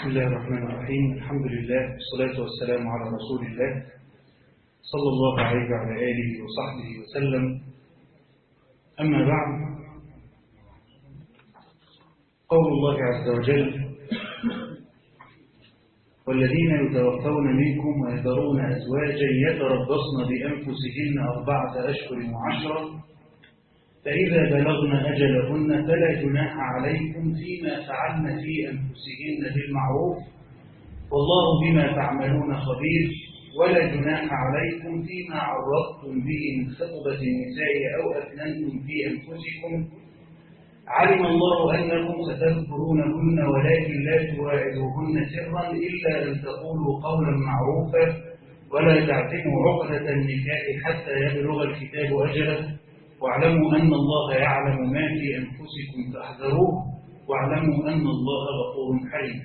بسم الله الرحمن الرحيم الحمد لله والصلاة والسلام على رسول الله صلى الله عليه وعلى آله وصحبه وسلم أما بعد قول الله عز وجل والذين يتوفون منكم ويذرون أزواجا يتربصن بأنفسهن أربعة أشهر وعشرة فإذا بلغن أجلهن فلا جناح عليكم فيما فعلن في أنفسهن بالمعروف والله بما تعملون خبير ولا جناح عليكم فيما عرضتم به من خطبة النساء أو أفننتم في أنفسكم علم الله أنكم ستذكرونهن ولكن لا تواعدوهن سرا إلا أن تقولوا قولا معروفا ولا تعتموا عقدة النكاح حتى يبلغ الكتاب أجله واعلموا أن الله يعلم ما في أنفسكم فاحذروه واعلموا أن الله غفور حليم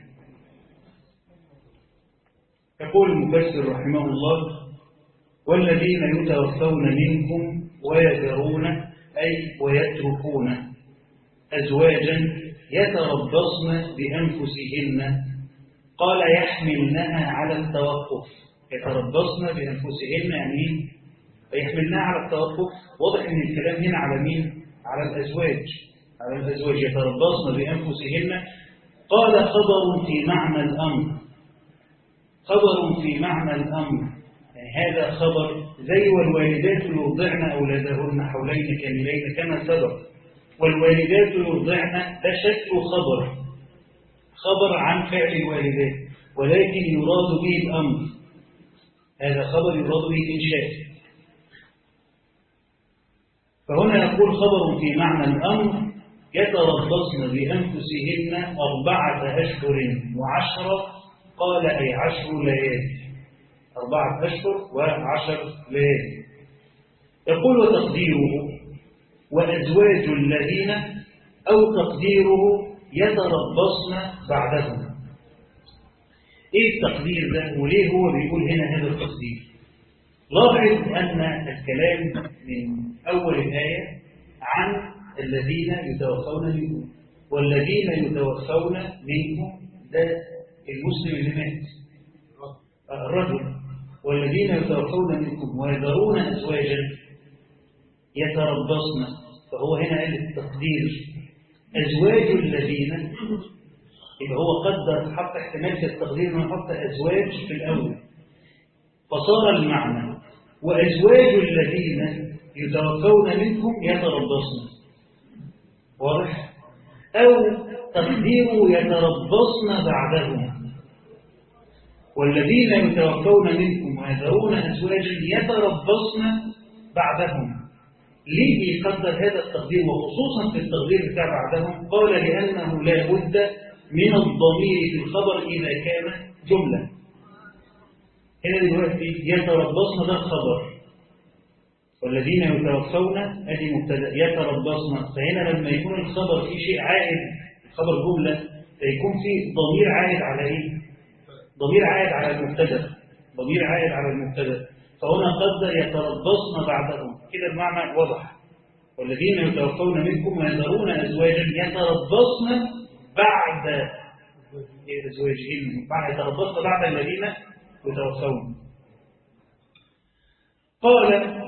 يقول المفسر رحمه الله والذين يتوفون منكم ويذرون أي ويتركون أزواجا يتربصن بأنفسهن قال يحملنها على التوقف يتربصن بأنفسهن يعني يحملنها على التوقف واضح ان الكلام هنا على مين على الازواج على الازواج يتربصن بانفسهن قال خبر في معنى الامر خبر في معنى الامر يعني هذا خبر زي والوالدات يرضعن اولادهن حولين كاملين كما سبق والوالدات يرضعن ده شكل خبر خبر عن فعل الوالدات ولكن يراد به الامر هذا خبر يراد به الانشاء فهنا يقول خبر في معنى الأمر يتربصن بأنفسهن أربعة أشهر وعشرة قال أي عشر ليالي أربعة أشهر وعشر ليالي يقول وتقديره وأزواج الذين أو تقديره يتربصن بعدهم إيه التقدير ده وليه هو بيقول هنا هذا التقدير لاحظ أن الكلام من أول الآية عن الذين يتوفون منكم والذين يتوفون منكم ده المسلم اللي مات الرجل والذين يتوفون منكم ويذرون أزواجا يتربصن فهو هنا قال التقدير أزواج الذين يبقى هو قدر حط احتمال في التقدير انه يحط أزواج في الأول فصار المعنى وأزواج الذين يتوفون منكم يتربصن واضح أو تقدير يتربصن بعدهم والذين يتوفون منكم ويذرون أزواجا يتربصن بعدهم ليه يقدر هذا التقدير وخصوصا في التقدير بتاع بعدهم قال لأنه لا بد من الضمير في الخبر إذا كان جملة هنا دلوقتي يتربصن ده الخبر والذين يتوفون ادي مبتدا يتربصن فهنا لما يكون الخبر فيه شيء عائد الخبر جمله فيكون فيه ضمير عائد على ايه ضمير عائد على المبتدا ضمير عائد على المبتدا فهنا قدر يتربصن بعدهم كده المعنى واضح والذين يتوفون منكم ويذرون ازواجا يتربصن بعد ازواجهن بعد يتربصن بعد الذين يتوفون قال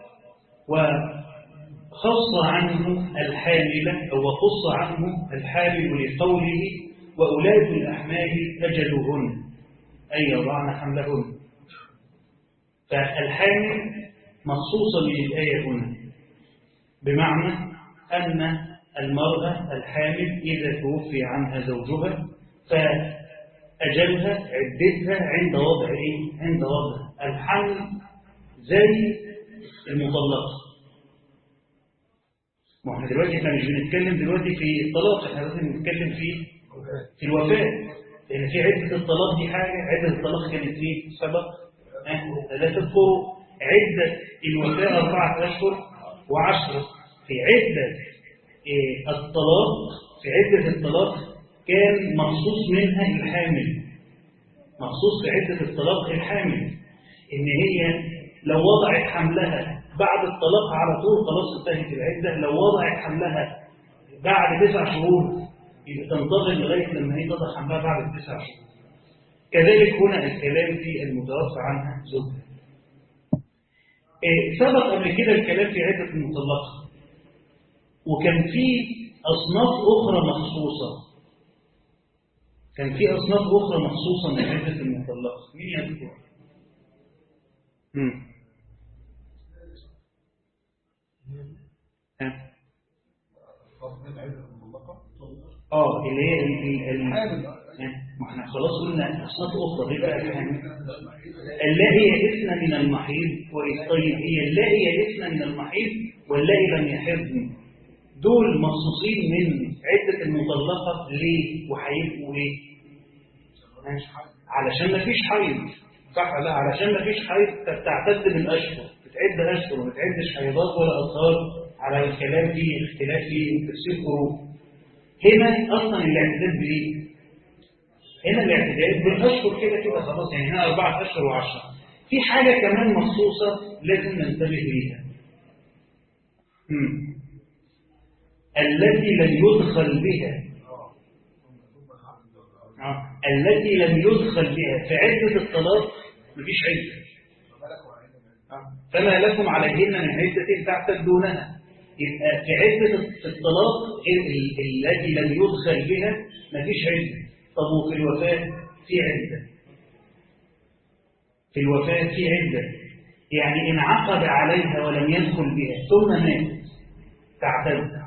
وخص عنه الحامل أو وخص عنه الحامل لقوله وأولاد الأحمال أجلهن أي يضعن حملهن فالحامل مخصوصة من الآية هنا بمعنى أن المرأة الحامل إذا توفي عنها زوجها فأجلها عدتها عند وضع إيه؟ عند وضع الحمل زي المطلقة ما احنا دلوقتي احنا مش بنتكلم دلوقتي في الطلاق احنا لازم نتكلم في في الوفاة لأن في عدة الطلاق دي حاجة عدة الطلاق كانت ايه سبق لا تذكروا عدة الوفاة أربعة أشهر وعشرة في عدة إيه الطلاق في عدة الطلاق كان مخصوص منها الحامل مخصوص في عدة الطلاق الحامل إن هي لو وضعت حملها بعد الطلاق على طول خلاص انتهت العدة لو وضعت حملها بعد تسع شهور يبقى تنتظر لغاية لما هي تضع حملها بعد التسع شهور كذلك هنا الكلام في المتوفى عنها زوجها إيه، سبق قبل كده الكلام في عدة المطلقة وكان في أصناف أخرى مخصوصة كان في أصناف أخرى مخصوصة من عدة المطلقة مين يذكر؟ مم. ها؟ اه اللي هي ال- ال- ال- ما احنا خلاص قلنا اصناف اخرى غير بقى الحامل اللائي يئسن من المحيض كويس طيب هي اللائي يئسن من المحيض واللائي لم يحضن دول مخصوصين من عدة المطلقة ليه وهيبقوا ليه؟ علشان ما فيش حيض صح ولا لا علشان ما فيش حيض تعتد بالاشهر بتعد اشهر وما بتعدش حيضات ولا اطهار على الكلام في اختلاف في تفسير فروق هنا اصلا الاعتداد بايه؟ هنا الاعتداد بالاشهر كده كده خلاص يعني هنا اربعه اشهر وعشره في حاجه كمان مخصوصه لازم ننتبه ليها مم. التي لم يدخل بها آه. التي لم يدخل بها في عدة الطلاق مفيش عدة آه. فما لكم عليهن من عدة تعتدونها يبقى في عدة الطلاق غير ال- التي لم يدخل بها مفيش عدة طب وفي الوفاة في عدة في الوفاة في عدة يعني إن عقد عليها ولم يدخل بها ثم مات تعتد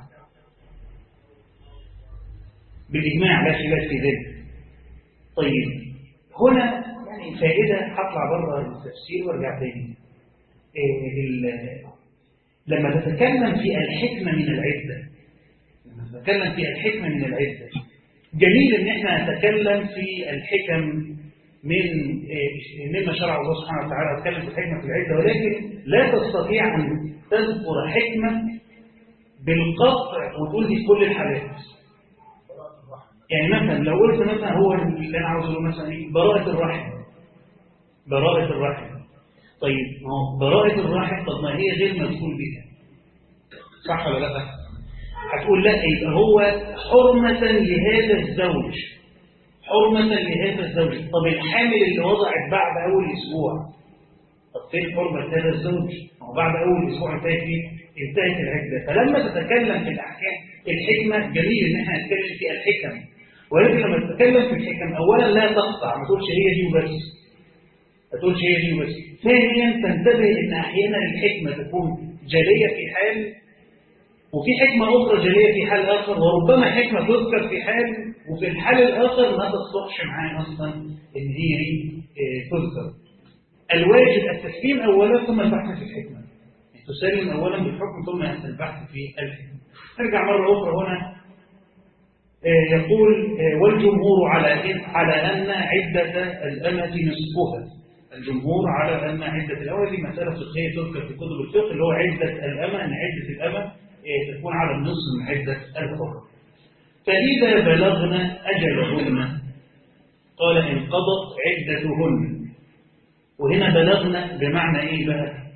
بالإجماع لا خلاف في ذلك طيب هنا يعني فائدة هطلع بره التفسير وارجع تاني إيه ال- لما تتكلم في الحكمة من العدة لما تتكلم في الحكمة من العدة جميل ان احنا نتكلم في الحكم من إيه، مما شرع الله سبحانه وتعالى نتكلم في الحكمة في العدة ولكن لا تستطيع ان تذكر حكمة بالقطع وتقول دي في كل الحالات يعني مثلا لو قلت مثلا هو اللي انا عاوز اقوله مثلا ايه براءة الرحم براءة الرحم طيب ما هو براءة الرحم طب ما هي غير مدخول بها صح ولا لا؟ هتقول لا يبقى هو حرمة لهذا الزوج حرمة لهذا الزوج طب الحامل اللي وضعت بعد أول أسبوع طب فين حرمة هذا الزوج؟ ما هو بعد أول أسبوع انتهت ايه؟ انتهت العدة فلما تتكلم في الأحكام الحكمة جميل إن احنا نتكلم في الحكم ولكن لما تتكلم في الحكم أولا لا تقطع ما تقولش هي دي وبس ما تقولش هي دي وبس ثانيا تنتبه إن أحيانا الحكمة تكون جلية في حال وفي حكمة أخرى جلية في حال آخر وربما حكمة تذكر في حال وفي الحال الآخر ما تصلحش معاه أصلا إن هي دي آه، تذكر الواجب التسليم أولا ثم البحث في الحكمة تسلم أولا بالحكم ثم البحث في الحكمة نرجع مرة أخرى هنا آه، يقول آه، والجمهور على إن- على أن عدة الأمة نصفها الجمهور على أن عدة الأمة دي مسألة فقهية تذكر في كتب الفقه اللي هو عدة الأمة أن عدة الأمة آه، تكون على النصف من عدة الحر فإذا بلغن أجلهن قال انقضت عدتهن وهنا بلغنا بمعنى إيه بقى؟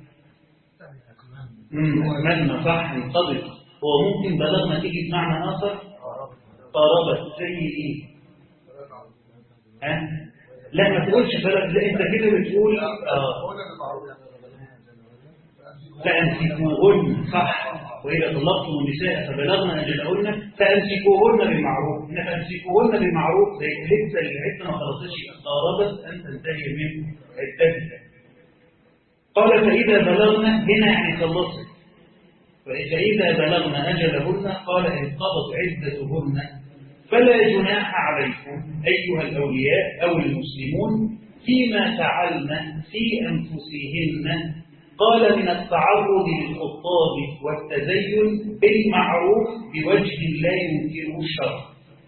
مم، أكملنا صح انقضت هو ممكن بلغنا تيجي بمعنى آخر قربت زي إيه؟ ها؟ لا ما تقولش بلغ لا أنت كده بتقول آه فأمسكوهن صح وإذا طلقتم النساء فبلغن أجلهن فأمسكوهن بالمعروف إن فأمسكوهن بالمعروف زي لسه العدة ما خلصتش قاربت أن تنتهي من عدتها قال فإذا بلغن هنا يعني خلصت فإذا بلغن أجلهن قال انقضت عدتهن فلا جناح عليكم أيها الأولياء أو المسلمون فيما فعلن في أنفسهن قال من التعرض للخطاب والتزين بالمعروف بوجه لا ينكره الشرع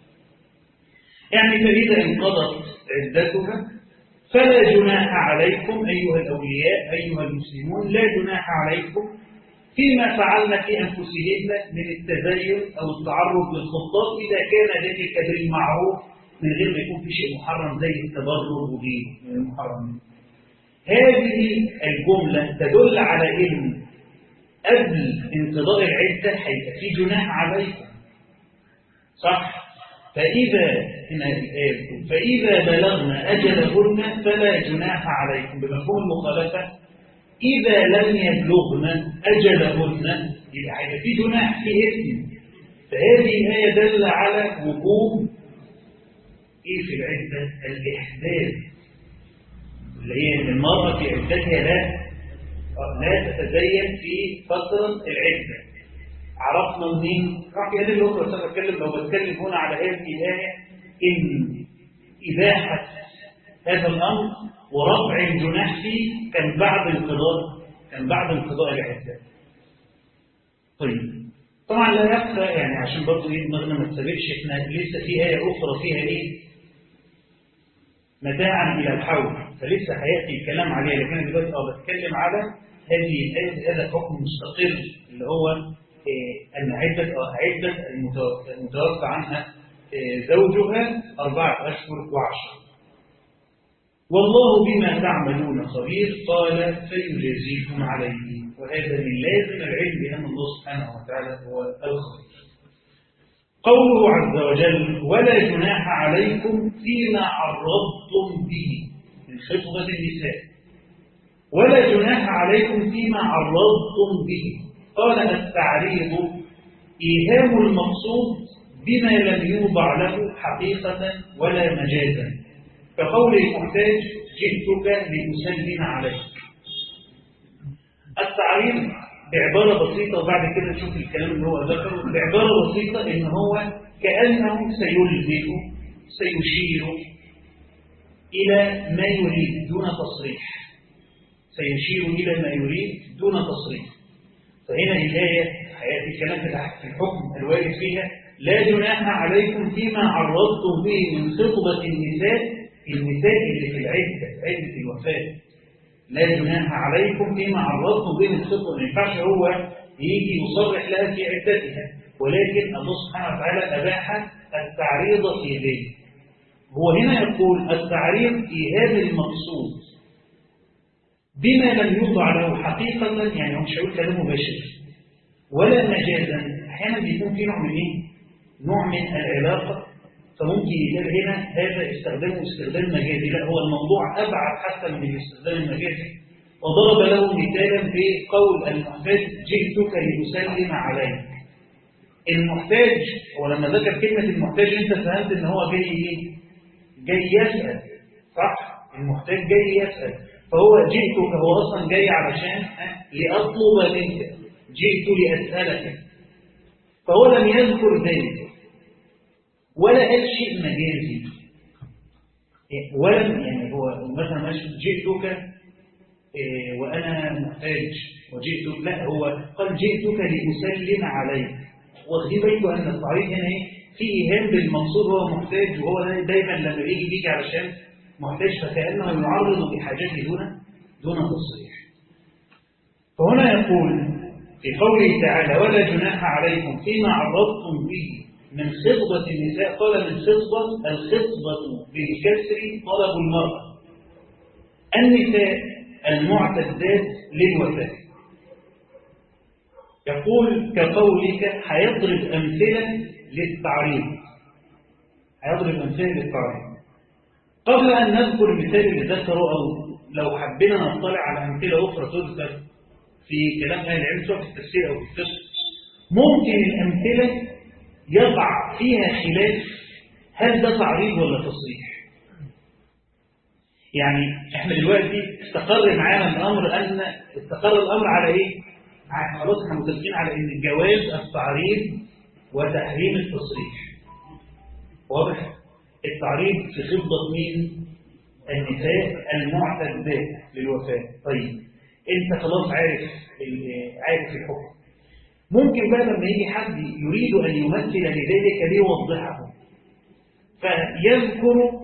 يعني فإذا انقضت عدتها فلا جناح عليكم أيها الأولياء أيها المسلمون لا جناح عليكم فيما فعلنا في أنفسهن من التزين أو التعرض للخطاب إذا كان ذلك بالمعروف من غير ما يكون في شيء محرم زي التبرج وغيره من المحرمين هذه الجملة تدل على إن قبل انقضاء العدة هيبقى في جناح عليكم صح فإذا هنا الآية فإذا بلغنا أجلهن فلا جناح عليكم بمفهوم المخالفة إذا لم يبلغن أجلهن يبقى هيبقى في جناح في اسم فهذه الآية دل على وجوب إيه في العدة الإحداث اللي هي إن المرأة في عدتها لا لا تتزين في فترة العدة عرفنا منين؟ راح هذه الأخرى بس أنا بتكلم لو بتكلم هنا على هذه الآية إن إباحة هذا الأمر ورفع الجناح فيه كان بعد انقضاء كان بعد انقضاء العدة. طيب طبعا لا يخفى يعني عشان برضه ايه دماغنا ما تسابقش احنا لسه في آية أخرى فيها إيه؟ متاعا إلى الحول فلسه هيأتي الكلام عليها لكن أنا دلوقتي أه بتكلم على هذه الآية هذا حكم مستقل اللي هو إيه أن عدة عدة المتوفى عنها إيه زوجها أربعة أشهر وعشر والله بما تعملون خبير قال فيجازيكم عليه وهذا من لازم العلم بأن الله سبحانه وتعالى هو الخبير قوله عز وجل ولا جناح عليكم فيما عرضتم به من خطبة النساء ولا جناح عليكم فيما عرضتم به قال التعريض إيهام المقصود بما لم يوضع له حقيقة ولا مجازا كقول المحتاج جئتك لأسلم عليك التعريض بعبارة بسيطة وبعد كده نشوف الكلام اللي هو ذكره بعبارة بسيطة إن هو كأنه سيلزم سيشير إلى ما يريد دون تصريح سيشير إلى ما يريد دون تصريح فهنا الآية حياتي الكلام في الحكم الوارد فيها لا جناح عليكم فيما عرضتم به من خطبة النساء النساء اللي في العدة عدة الوفاة لا جناح عليكم فيما عرضتم به من خطبة ما ينفعش هو يجي يصرح لها في عدتها ولكن الله سبحانه وتعالى أباح التعريض في ذلك هو هنا يقول التعريض إيهام المقصود بما لم يوضع له حقيقة يعني هو مش هيقول كلام مباشر ولا مجازا أحيانا بيكون في نوع من إيه؟ نوع من العلاقة فممكن يقال هنا هذا استخدامه استخدام مجازي لا هو الموضوع أبعد حتى من الاستخدام المجازي وضرب له مثالا بقول المحتاج جئتك لأسلم عليك المحتاج ولما ذكر كلمة المحتاج انت فهمت ان هو جاي ايه؟ جاي يسأل صح؟ المحتاج جاي يسأل فهو جئتك هو أصلا جاي علشان لأطلب منك جئت لأسألك فهو لم يذكر ذلك ولا قال شيء مجازي ولم يعني هو مثلا مش جئتك وأنا محتاج وجئتك لا هو قال جئتك لأسلم عليك واخدين بالكم أن التعريف هنا ايه في إيهام بالمنصوب هو محتاج وهو دايما لما بيجي بيجي علشان محتاج فكأنه يعرض بحاجته دون دون تصريح فهنا يقول في قوله تعالى ولا جناح عليكم فيما عرضتم به من خطبة النساء قال من خطبة الخطبة بالكسر طلب المرأة النساء المعتدات للوفاة يقول كقولك هيضرب أمثلة للتعريض هيضرب أمثلة للتعريض قبل أن نذكر المثال اللي ذكره أو لو حبينا نطلع على أمثلة أخرى تذكر في كلام أهل العلم سواء في التفسير أو في الفقه ممكن الأمثلة يقع فيها خلاف هل ده تعريض ولا تصريح يعني احنا دلوقتي استقر معانا الأمر أن استقر الأمر على إيه؟ خلاص احنا متفقين على ان الجواز التعريض وتحريم التصريح واضح التعريض في خطبة مين النساء المعتدات للوفاة طيب انت خلاص عارف عارف الحكم ممكن بقى لما يجي حد يريد ان يمثل لذلك ليوضحه فيذكر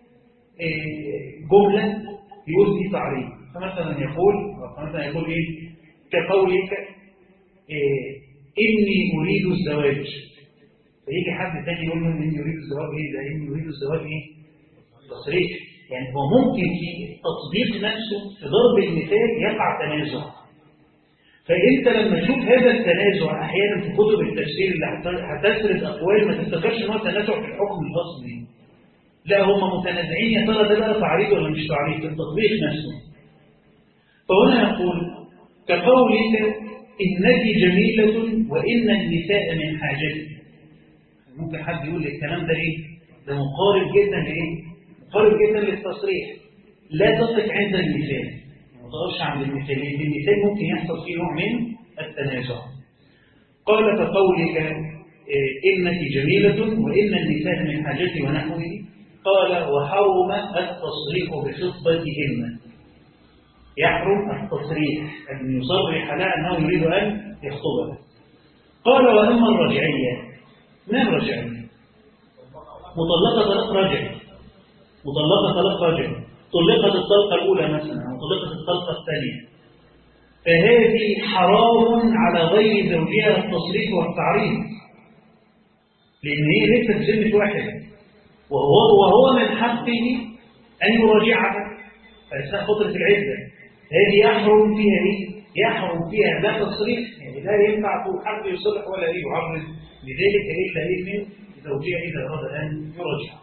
جملة يقول دي تعريض فمثلا يقول مثلا يقول ايه كقولك إيه إني أريد الزواج فيجي حد تاني يقول له إني أريد الزواج إيه ده إني أريد الزواج إيه تصريح يعني هو ممكن في التطبيق نفسه في ضرب المثال يقع تنازع فانت لما تشوف هذا التنازع احيانا في كتب التفسير اللي هت- هتسرد اقوال ما تفتكرش ان هو تنازع في الحكم الاصلي لا هم متنازعين يا ترى ده بقى تعريض ولا مش تعريض في التطبيق نفسه فهنا يقول كقولك إنك جميلة وإن النساء من حاجتي ممكن حد يقول لي الكلام ده إيه؟ ده مقارب جدا لإيه؟ مقارب جدا للتصريح لا تقف عند المثال ما تقفش عند المثال لأن المثال ممكن يحصل فيه نوع من التنازع قال كقولك إيه، إنك جميلة وإن النساء من حاجتي ونحوه قال وحرم التصريح بخطبتهن يحرم التصريح أن يصرح لها أنه يريد أن يخطبها قال وأما الرجعية ما الرجعية؟ مطلقة طلاق رجعي مطلقة طلاق رجعي طلقت الطلقة الأولى مثلا أو طلقت الطلقة الثانية فهذه حرام على غير زوجها التصريح والتعريض لأن هي ليست ذمة واحد وهو, وهو من حقه أن يراجعها فأثناء فترة العدة هذه يحرم فيها إيه؟ يحرم فيها لا تصريح يعني لا ينفع حد يصلح ولا يعرض لذلك إلا إيه من زوجها إذا أراد أن يراجع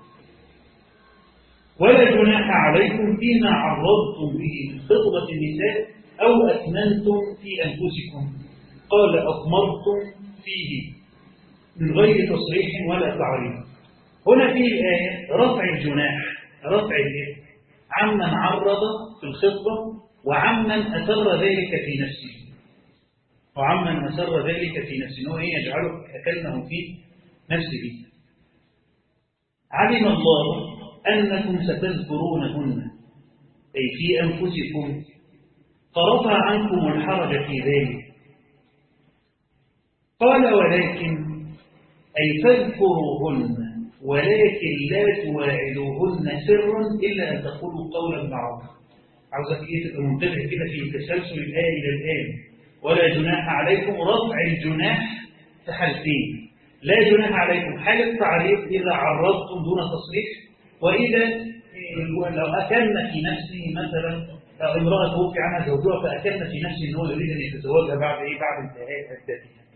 ولا جناح عليكم فيما عرضتم به من خطبة النساء أو أكمنتم في أنفسكم قال أضمرتم فيه من غير تصريح ولا تعريض هنا في الآية رفع الجناح رفع الإيه؟ عمن عرض في الخطبة وعمن أسر ذلك في نفسه وعمن أسر ذلك في نفسه هو إيه يجعله أكلنه في نفسه علم الله أنكم ستذكرونهن أي في أنفسكم فرفع عنكم الحرج في ذلك قال ولكن أي فاذكروهن ولكن لا تواعدوهن سرا إلا أن تقولوا قولا معروفا عاوزك إيه تبقى منتبه كده في تسلسل الآية إلى الآن ولا جناح عليكم رفع الجناح في حالتين لا جناح عليكم حال التعريف إذا عرضتم دون تصريح وإذا لو أكلنا في نفسه مثلا لو امرأة توفي عنها زوجها فأكلنا في نفسه أنه يريد أن يتزوجها بعد إيه بعد انتهاء عدتها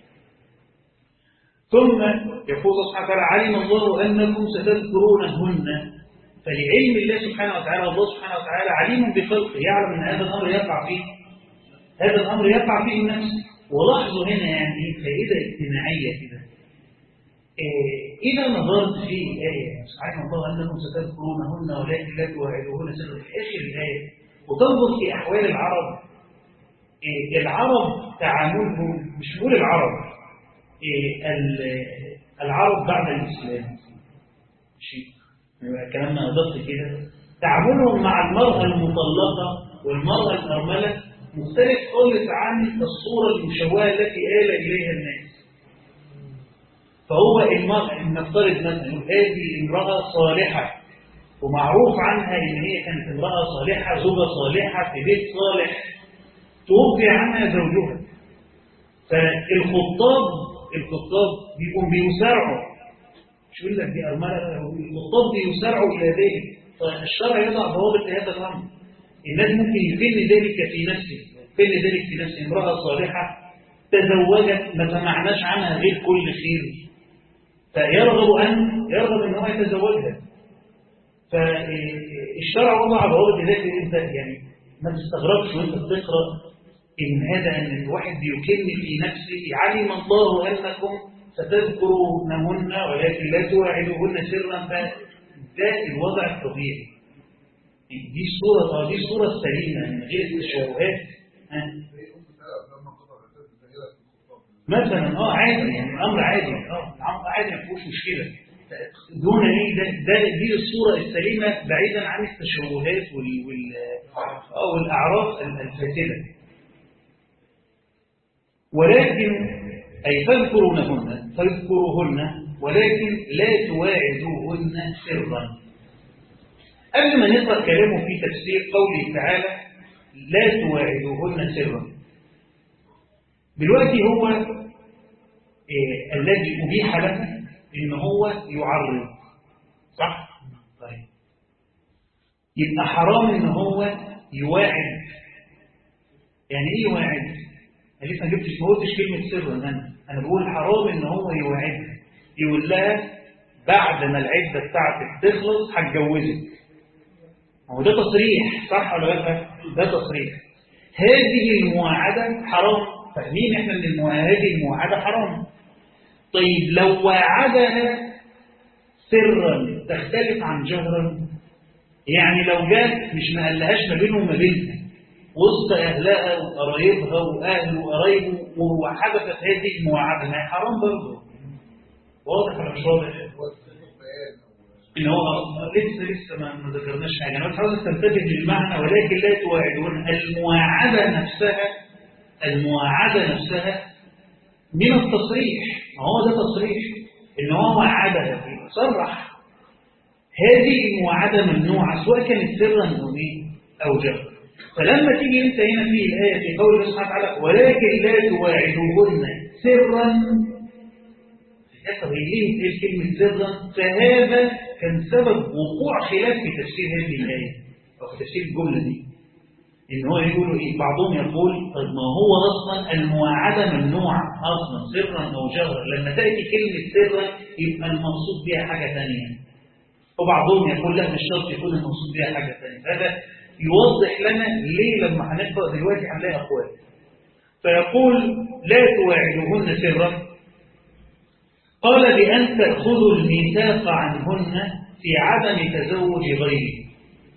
ثم يقول الله سبحانه وتعالى علم الله أنكم ستذكرونهن فلعلم الله سبحانه وتعالى الله سبحانه وتعالى عليم بخلقه يعلم أن هذا الأمر يقع فيه هذا الأمر يقع فيه النفس ولاحظوا هنا يعني فائدة اجتماعية كده إيه إذا نظرت في آية علم الله أنكم ستذكرونهن ولكن لا تواعدوهن سر في آخر الآية وتنظر في أحوال العرب إيه العرب تعاملهم مش نقول العرب إيه العرب بعد الإسلام شيء يبقى كلامنا أدق كده تعاملهم مع المرأة المطلقة والمرأة الأرملة مختلف خالص عن الصورة المشوهة التي آل إليها الناس فهو المرأة نفترض مثلا هذه امرأة صالحة ومعروف عنها إن هي كانت امرأة صالحة زوجة صالحة في بيت صالح توفي عنها زوجها فالخطاب الخطاب بيكون بيسارعوا مش يقول لك دي أرملة الخطاب بيسارعوا إلى ذلك فالشرع يضع ضوابط لهذا الأمر الناس ممكن يفن ذلك في نفسه يفن ذلك في نفسه امرأة صالحة تزوجت ما سمعناش عنها غير كل خير فيرغب أن يرغب أن هو يتزوجها فالشرع وضع ضوابط لذلك انت يعني ما تستغربش وانت بتقرا ان هذا ان الواحد بيكن في نفسه علم الله انكم ستذكرونهن ولكن لا تواعدوهن سرا فده الوضع الطبيعي دي الصورة دي الصورة السليمة من غير التشوهات مثلا اه عادي يعني الامر عادي اه الامر عادي ما فيهوش مشكله دون ايه ده, ده دي الصوره السليمه بعيدا عن التشوهات وال وال اه والاعراف الفاسده ولكن اي فاذكرونهن فاذكروهن ولكن لا تواعدوهن سرا قبل ما نقرا كلامه في تفسير قوله تعالى لا تواعدوهن سرا دلوقتي هو إيه الذي أبيح له إن هو يعرض صح؟ طيب يبقى حرام إن هو يواعد يعني إيه يواعد؟ انا لسه ما جبتش ما قلتش كلمه سرا انا انا بقول حرام ان هو يوعدها يقول لها بعد ما العده بتاعتك تخلص هتجوزك هو ده تصريح صح ولا لا ده تصريح هذه المواعده حرام فاهمين احنا ان الموا- هذه المواعده حرام طيب لو وعدها سرا تختلف عن جهرا يعني لو جات مش ما قالهاش ما بينه وما بينها وسط اهلها وقرايبها واهله وقرايبه وحدثت هذه المواعده ما هي حرام برضه واضح ولا مش واضح؟ ان هو لسه لسه ما ما ذكرناش حاجه انا بس عاوز تنتبه للمعنى ولكن لا تواعدون المواعده نفسها المواعده نفسها من التصريح ما هو ده تصريح ان هو وعدها صرح هذه المواعده ممنوعه سواء كانت سرا او ايه او جهرا فلما تيجي انت هنا في الايه في قول الله سبحانه وتعالى ولكن لا تواعدوهن سرا طب ليه ايه كلمه سرا فهذا كان سبب وقوع خلاف في تفسير هذه الايه او في تفسير الجمله دي ان هو يقولوا ايه بعضهم يقول طب ما هو اصلا المواعده ممنوعه اصلا سرا او جهرا لما تاتي كلمه سرا يبقى المقصود بها حاجه ثانيه وبعضهم يقول لا مش شرط يكون المقصود بها حاجه ثانيه هذا يوضح لنا ليه لما هنقرا دلوقتي هنلاقي اقوال فيقول لا تواعدوهن سرا قال بأن تأخذوا الميثاق عنهن في عدم تزوج غيره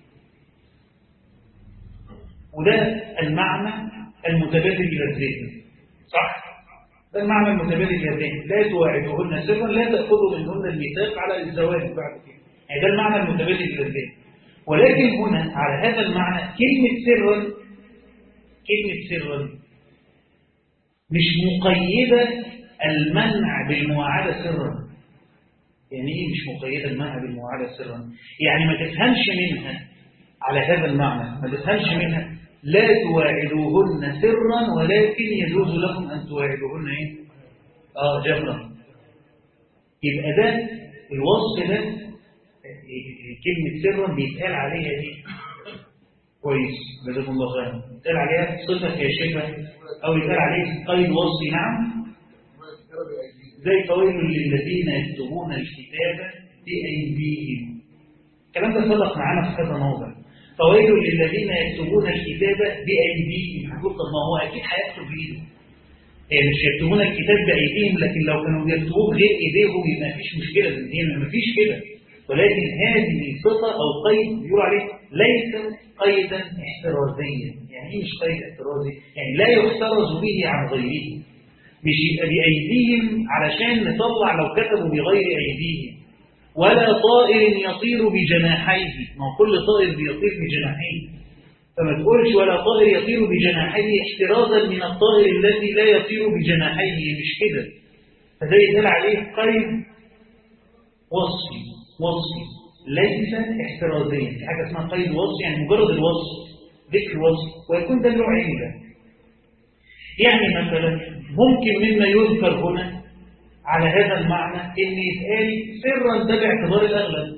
وده المعنى المتبادل إلى الذهن صح؟ ده المعنى المتبادل إلى الذهن لا تواعدوهن سرا لا تأخذوا منهن الميثاق على الزواج بعد كده يعني ده المعنى المتبادل إلى الذهن ولكن هنا على هذا المعنى كلمة سرا كلمة سرا مش مقيدة المنع بالمواعدة سرا يعني ايه مش مقيدة المنع بالمواعدة سرا يعني ما تفهمش منها على هذا المعنى ما تفهمش منها لا تواعدوهن سرا ولكن يجوز لكم أن تواعدوهن ايه اه جهرا يبقى ده الوصف ده كلمة سرا بيتقال عليها ايه كويس جزاكم الله خيرا يتقال عليها صفة كاشفة أو يتقال عليه قيد وصفي نعم زي فويل للذين يكتبون الكتاب بأيديهم الكلام ده سبق معانا في كذا موضع فويل للذين يكتبون الكتاب بأيديهم هتقول طب ما هو أكيد هيكتب بإيده يعني مش يكتبون الكتاب بأيديهم لكن لو كانوا بيكتبوه بغير إيديهم يبقى مفيش مشكلة هنا مفيش كده ولكن هذه صفة أو قيد بيقول عليه ليس قيدا احترازيا يعني ايه مش قيد احترازي؟ يعني لا يحترز به عن غيره مش يبقى بأيديهم علشان نطلع لو كتبوا بغير أيديهم ولا طائر يطير بجناحيه ما هو كل طائر بيطير بجناحيه فما تقولش ولا طائر يطير بجناحيه احترازا من الطائر الذي لا يطير بجناحيه مش كده فده يدل عليه قيد وصفي وصفي ليس احترازيا في حاجه اسمها قيد وصفي يعني مجرد الوصف ذكر وصف ويكون ده له عله يعني مثلا ممكن مما يذكر هنا على هذا المعنى ان يتقال سرا ده باعتبار الاغلب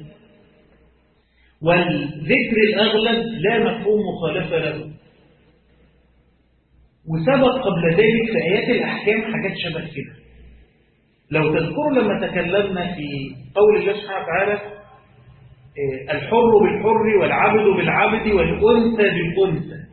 والذكر الاغلب لا مفهوم مخالفه له وسبق قبل ذلك في ايات الاحكام حاجات شبه كده لو تذكروا لما تكلمنا في قول الله سبحانه وتعالى الحر بالحر والعبد بالعبد والانثى بالانثى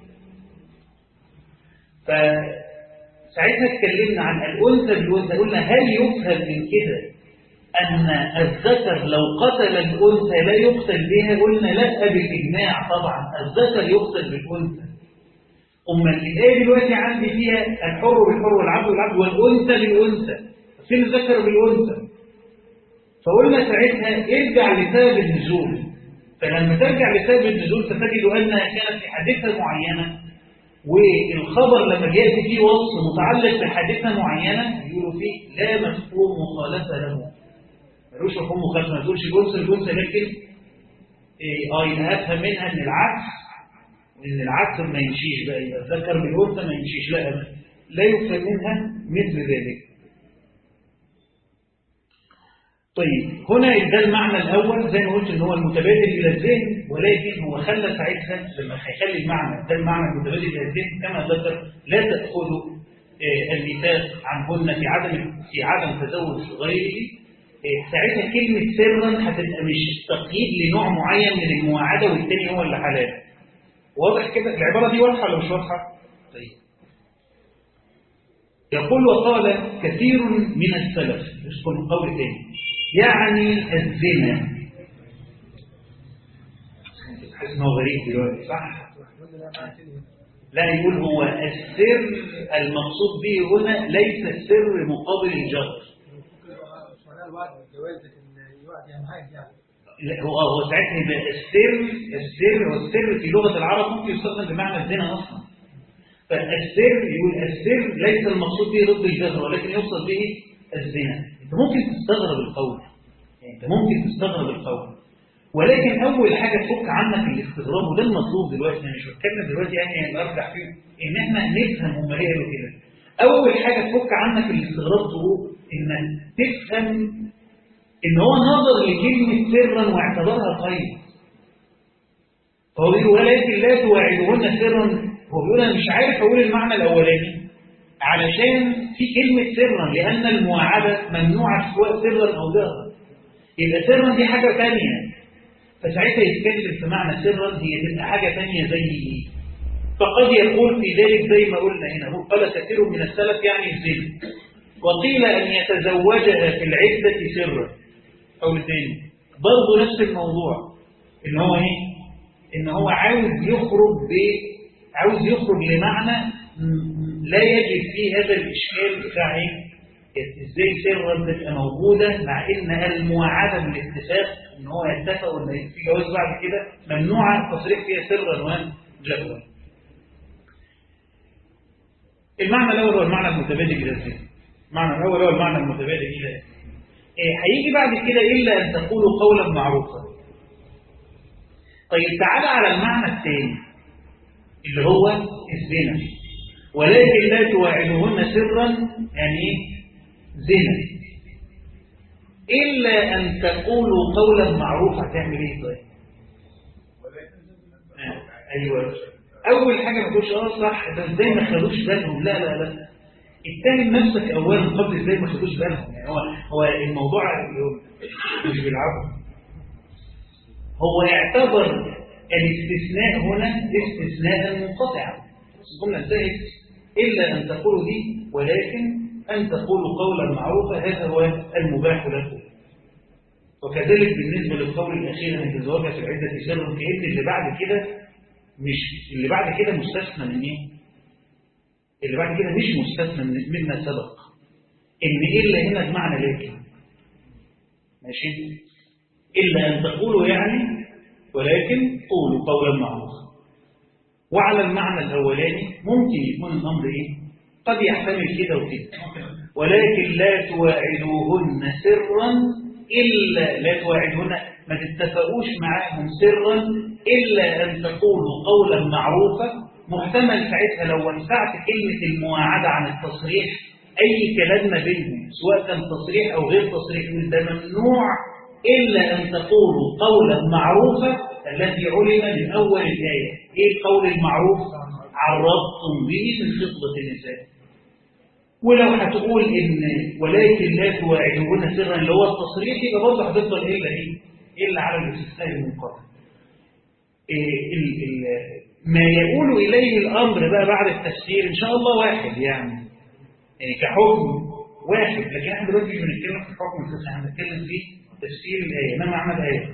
فساعتها اتكلمنا عن الانثى بالانثى قلنا هل يفهم من كده ان الذكر لو قتل الانثى لا يقتل بها قلنا لا بالاجماع طبعا الذكر يقتل بالانثى اما الايه دلوقتي عندي فيها الحر بالحر والعبد بالعبد والانثى بالانثى فين الذكر بالانثى فقلنا ساعتها ارجع لسبب النزول فلما ترجع لسبب النزول فتجد انها كانت في حادثه معينه والخبر لما بياتي فيه وصف متعلق بحادثه معينه يقولوا فيه لا مفهوم مخالفه له ملوش مفهوم مخالفه ما تقولش الانثى الانثى لكن اه يبقى افهم منها ان العكس وان العكس ما يمشيش بقى يبقى الذكر بالانثى ما يمشيش لا لا يفهم منها مثل ذلك طيب هنا ده المعنى الأول زي ما قلت إن هو المتبادل إلى الذهن ولكن هو خلى ساعتها لما هيخلي المعنى ده المعنى المتبادل إلى الذهن كما ذكر لا تأخذوا آه، الميثاق عنهن في عدم في عدم تزوج غيره آه، ساعتها كلمة سرا هتبقى مش تقييد لنوع معين من المواعدة والتاني هو اللي حلال واضح كده العبارة دي واضحة ولا مش واضحة؟ طيب يقول وقال كثير من السلف يذكر قول تاني يعني الزنا حاسس ان هو غريب دلوقتي صح؟ لا يقول هو السر المقصود به هنا ليس السر مقابل الجر لا هو هو ساعتها يبقى السر السر والسر في لغه العرب ممكن يستخدم بمعنى الزنا اصلا فالسر يقول السر ليس المقصود به ضد الجهر ولكن يقصد به الزنا انت ممكن تستغرب القول يعني انت ممكن تستغرب القول ولكن اول حاجه تفك عنك الاستغراب وده المطلوب دلوقتي انا مش بتكلم دلوقتي يعني ارجع فيه ان احنا نفهم هم ليه قالوا كده اول حاجه تفك عنك الاستغراب تقول انك تفهم ان هو نظر لكلمه سرا واعتبرها طيب فهو بيقول ولكن لا تواعدهن سرا هو بيقول انا مش عارف اقول المعنى الاولاني علشان في كلمه سرا لان المواعده ممنوعه سواء سرا او جهرا يبقى سرا دي حاجه ثانيه فساعتها يتكلم في معنى سرا هي تبقى حاجة ثانية زي ايه فقد يقول في ذلك زي ما قلنا هنا هو قال كثير من السلف يعني الزنا وقيل أن يتزوجها في العدة سرا أو ثاني برضه نفس الموضوع إن هو إيه؟ إن هو عاوز يخرج ب عاوز يخرج لمعنى لا يجد فيه هذا الإشكال بتاع إيه؟ ازاي سرا تبقى موجودة مع ان المواعدة بالاتفاق ان هو يتفق ان في جواز بعد كده ممنوعة التصريح فيها سرا وجهرا المعنى الاول هو المعنى المتبادل الى الذهن المعنى الاول هو المعنى المتبادل الى إيه هيجي بعد كده الا ان تقولوا قولا معروفا طيب تعالى على المعنى الثاني اللي هو الزنا ولكن لا تواعدوهن سرا يعني ايه زنا إلا أن تقولوا قولا معروفا تعمل إيه طيب آه. أيوة أول حاجة ما تقولش آه صح ده إزاي ما خدوش بالهم لا لا لا اتهم نفسك أولا قبل إزاي ما خدوش بالهم يعني هو هو الموضوع مش بالعرض هو اعتبر الاستثناء هنا استثناء منقطعا الجملة انتهت إلا أن تقولوا دي ولكن أن تقولوا قولا معروفا هذا هو المباح لكم وكذلك بالنسبة للقول الأخير أن تزوجها في العدة سر كأن اللي بعد كده مش اللي بعد كده مستثنى من إيه؟ اللي بعد كده مش مستثنى من مما سبق إن إلا هنا بمعنى لكن ماشي إلا أن تقولوا يعني ولكن قولوا قولا معروفا وعلى المعنى الأولاني ممكن يكون الأمر إيه؟ قد يحتمل كده وكده ولكن لا تواعدوهن سرا إلا لا تواعدوهن ما تتفقوش معاهم سرا إلا أن تقولوا قولا معروفا محتمل ساعتها لو وسعت كلمة المواعدة عن التصريح أي كلام ما بينهم سواء كان تصريح أو غير تصريح من ده ممنوع إلا أن تقولوا قولا معروفا الذي علم من أول الآية إيه القول المعروف عرضتم به من خطبة النساء ولو هتقول إن ولكن لا تواعدون سرا اللي هو التصريح يبقى برضه هتفضل إلا إيه؟ إلا على الاستثناء المنقطع. إيه ال ال ما يقول إليه الأمر بقى بعد التفسير إن شاء الله واحد يعني يعني كحكم واحد لكن احنا دلوقتي مش بنتكلم في الحكم الفقهي احنا بنتكلم في تفسير الآية ما معنى الآية؟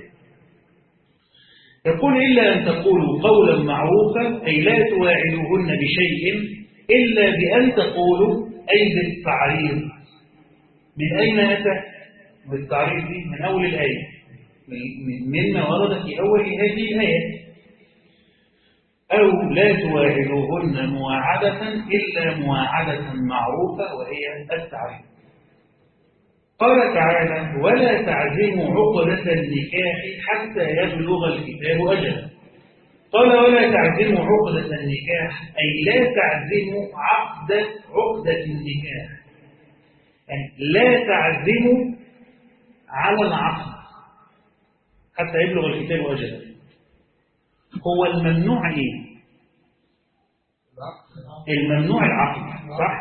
يقول إلا أن تقولوا قولا معروفا أي لا تواعدوهن بشيء إلا بأن تقولوا أي بالتعريض من أين أتى بالتعريض دي من أول الآية مما ورد في أول هذه الآية أو لا تواعدوهن مواعدة إلا مواعدة معروفة وهي التعريض قال تعالى ولا تعزموا عقدة النكاح حتى يبلغ الكتاب أجله قال ولا تعزموا عقدة النكاح أي لا تعزموا عقد عقدة النكاح يعني لا تعزموا على العقد حتى يبلغ الكتاب أجله هو الممنوع إيه؟ الممنوع العقد صح؟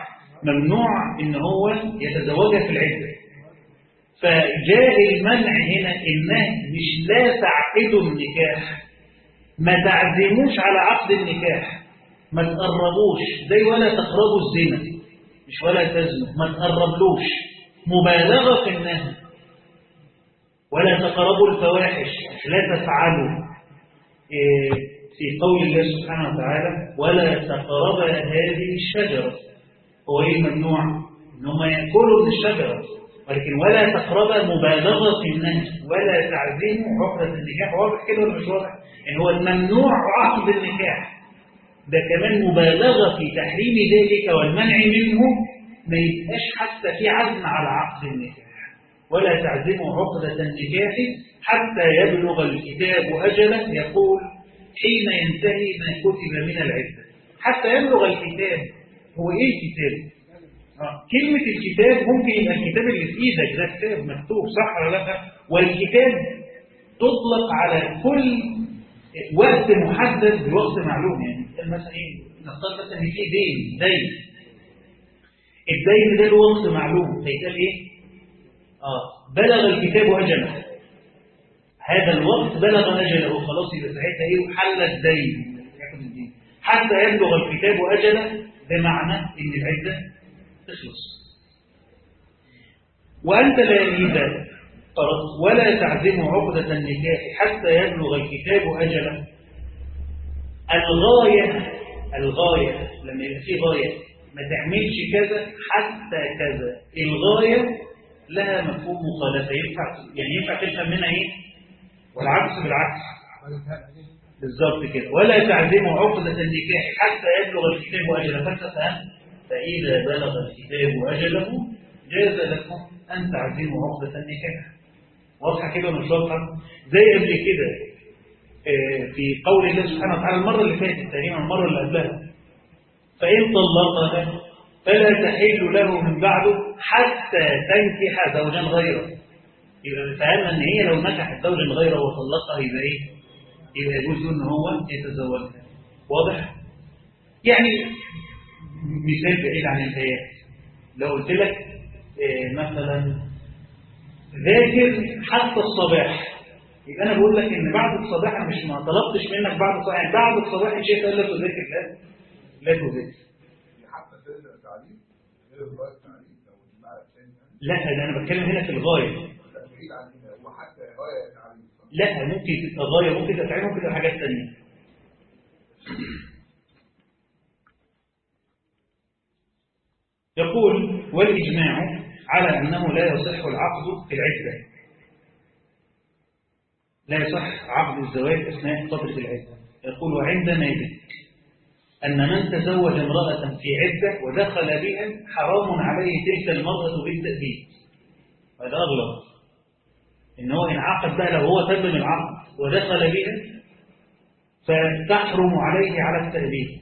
ممنوع إن هو يتزوجها في العدة فجاء المنع هنا إنه مش لا تعقدوا النكاح ما تعزموش على عقد النكاح ما تقربوش زي ولا تقربوا الزنا مش ولا تزنوا ما تقربلوش مبالغة في النهي ولا تقربوا الفواحش لا تفعلوا إيه في قول الله سبحانه وتعالى ولا تقرب هذه الشجرة هو ايه الممنوع؟ ان هم ياكلوا من الشجرة ولكن ولا تقرب مبالغة في النهي ولا تعزموا عقدة النكاح واضح كده ولا مش واضح؟ ان هو الممنوع عقد النكاح ده كمان مبالغة في تحريم ذلك والمنع منه ما يبقاش حتى في عزم على عقد النكاح ولا تعزموا عقدة النكاح حتى يبلغ الكتاب أجله يقول حين ينتهي ما كتب من العدة حتى يبلغ الكتاب هو ايه الكتاب آه. كلمة الكتاب ممكن يبقى الكتاب اللي في ايدك ده كتاب مكتوب صح ولا لا والكتاب تطلق على كل وقت محدد بوقت معلوم يعني مثلا ايه نفترض مثلا ان في دين دين الدين ده له وقت معلوم فيتقال ايه اه بلغ الكتاب اجله هذا الوقت بلغ اجله خلاص يبقى ساعتها ايه وحل الدين حتى يبلغ الكتاب اجله بمعنى ان العده تخلص وانت لا يريد ولا تعزم عقدة النكاح حتى يبلغ الكتاب أجله الغاية الغاية لما يبقى في غاية ما تعملش كذا حتى كذا الغاية لها مفهوم مخالفة ينفع يعني ينفع تفهم منها ايه والعكس بالعكس بالظبط كده ولا تعزموا عقدة النكاح حتى يبلغ الكتاب أجله فانت فهمت فإذا بلغ الكتاب أجله جاز لكم أن تعزموا عقدة النكاح واضحة كده مش واضحة زي قبل كده في قول الله سبحانه وتعالى المرة اللي فاتت تقريبا المرة اللي قبلها فإن طلقها فلا تحل له من بعده حتى تنكح زوجا غيره يبقى فهمنا ان هي لو نكحت زوجا غيره وطلقها يبقى ايه؟ يبقى يجوز ان هو يتزوجها واضح؟ يعني مثال بعيد عن الآيات لو قلت لك إيه مثلا ذاكر حتى الصباح يبقى انا بقول لك ان بعد الصباح انا مش ما طلبتش منك بعد الصباح يعني بعد الصباح ان شئت الا تذاكر لا لا تذاكر حتى سيد التعليم غير الغايه التعليم لو المعنى الثاني لا ده انا بتكلم هنا في الغايه لا بعيد عن هنا هو حتى غايه التعليم لا ممكن تبقى غايه ممكن تبقى تعليم ممكن تبقى حاجات ثانيه يقول والإجماع على أنه لا يصح العقد في العدة لا يصح عقد الزواج أثناء فترة العدة يقول وعندنا ذلك أن من تزوج امرأة في عدة ودخل بها حرام عليه تلك المرأة بالتأبيد هذا أغلب إن هو إن عقد بقى لو هو تم العقد ودخل بها فتحرم عليه على التأبيد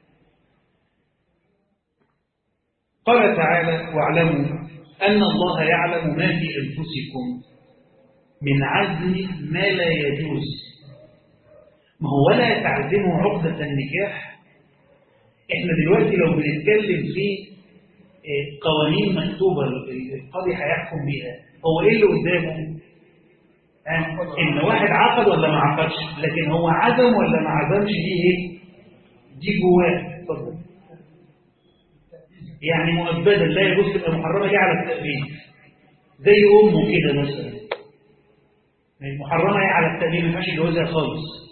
قال تعالى واعلموا أن الله يعلم ما في أنفسكم من عزم ما لا يجوز ما هو ولا تعزموا عقدة النكاح احنا دلوقتي لو بنتكلم في قوانين مكتوبة القاضي هيحكم بيها هو ايه اللي قدامه آه، ان واحد عقد ولا ما عقدش لكن هو عزم ولا ما عزمش دي ايه دي جواه اتفضل يعني مؤبدا لا يجوز تبقى محرمه دي على التأبيد زي امه كده مثلا محرمه هي على التأبيد ما ينفعش يجوزها خالص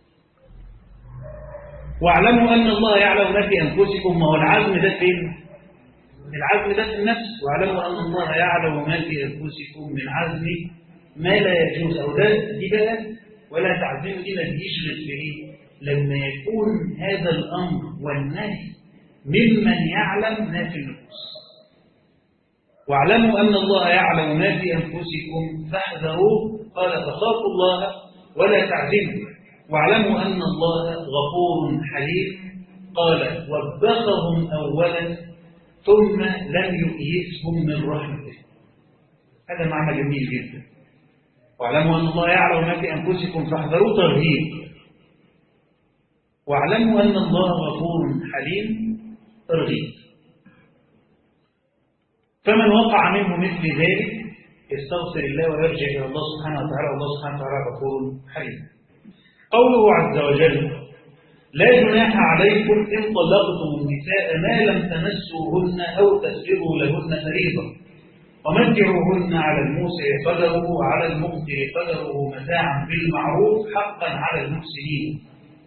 واعلموا ان الله يعلم ما في انفسكم ما هو العزم ده فين العزم ده في النفس واعلموا ان الله يعلم ما في انفسكم من عزم ما لا يجوز او ده دي بقى ولا تعزموا دي ما تجيش غير في ايه لما يكون هذا الامر والنهي ممن يعلم ما في النفوس واعلموا أن الله يعلم ما في أنفسكم فاحذروه قال فخافوا الله ولا تعزموا واعلموا أن الله غفور حليم قال وبخهم أولا ثم لم يؤيسهم من رحمته هذا معنى جميل جدا واعلموا أن الله يعلم ما في أنفسكم فاحذروه ترهيب واعلموا أن الله غفور حليم ترغيب فمن وقع منه مثل ذلك يستغفر الله ويرجع إلى الله سبحانه وتعالى والله سبحانه وتعالى غفور حليم قوله عز وجل لا جناح عليكم إن طلقتم النساء ما لم تمسوهن أو تسرقوا لهن فريضة ومتعوهن على الموسع قدره وعلى المقتر قدره متاعا بالمعروف حقا على المحسنين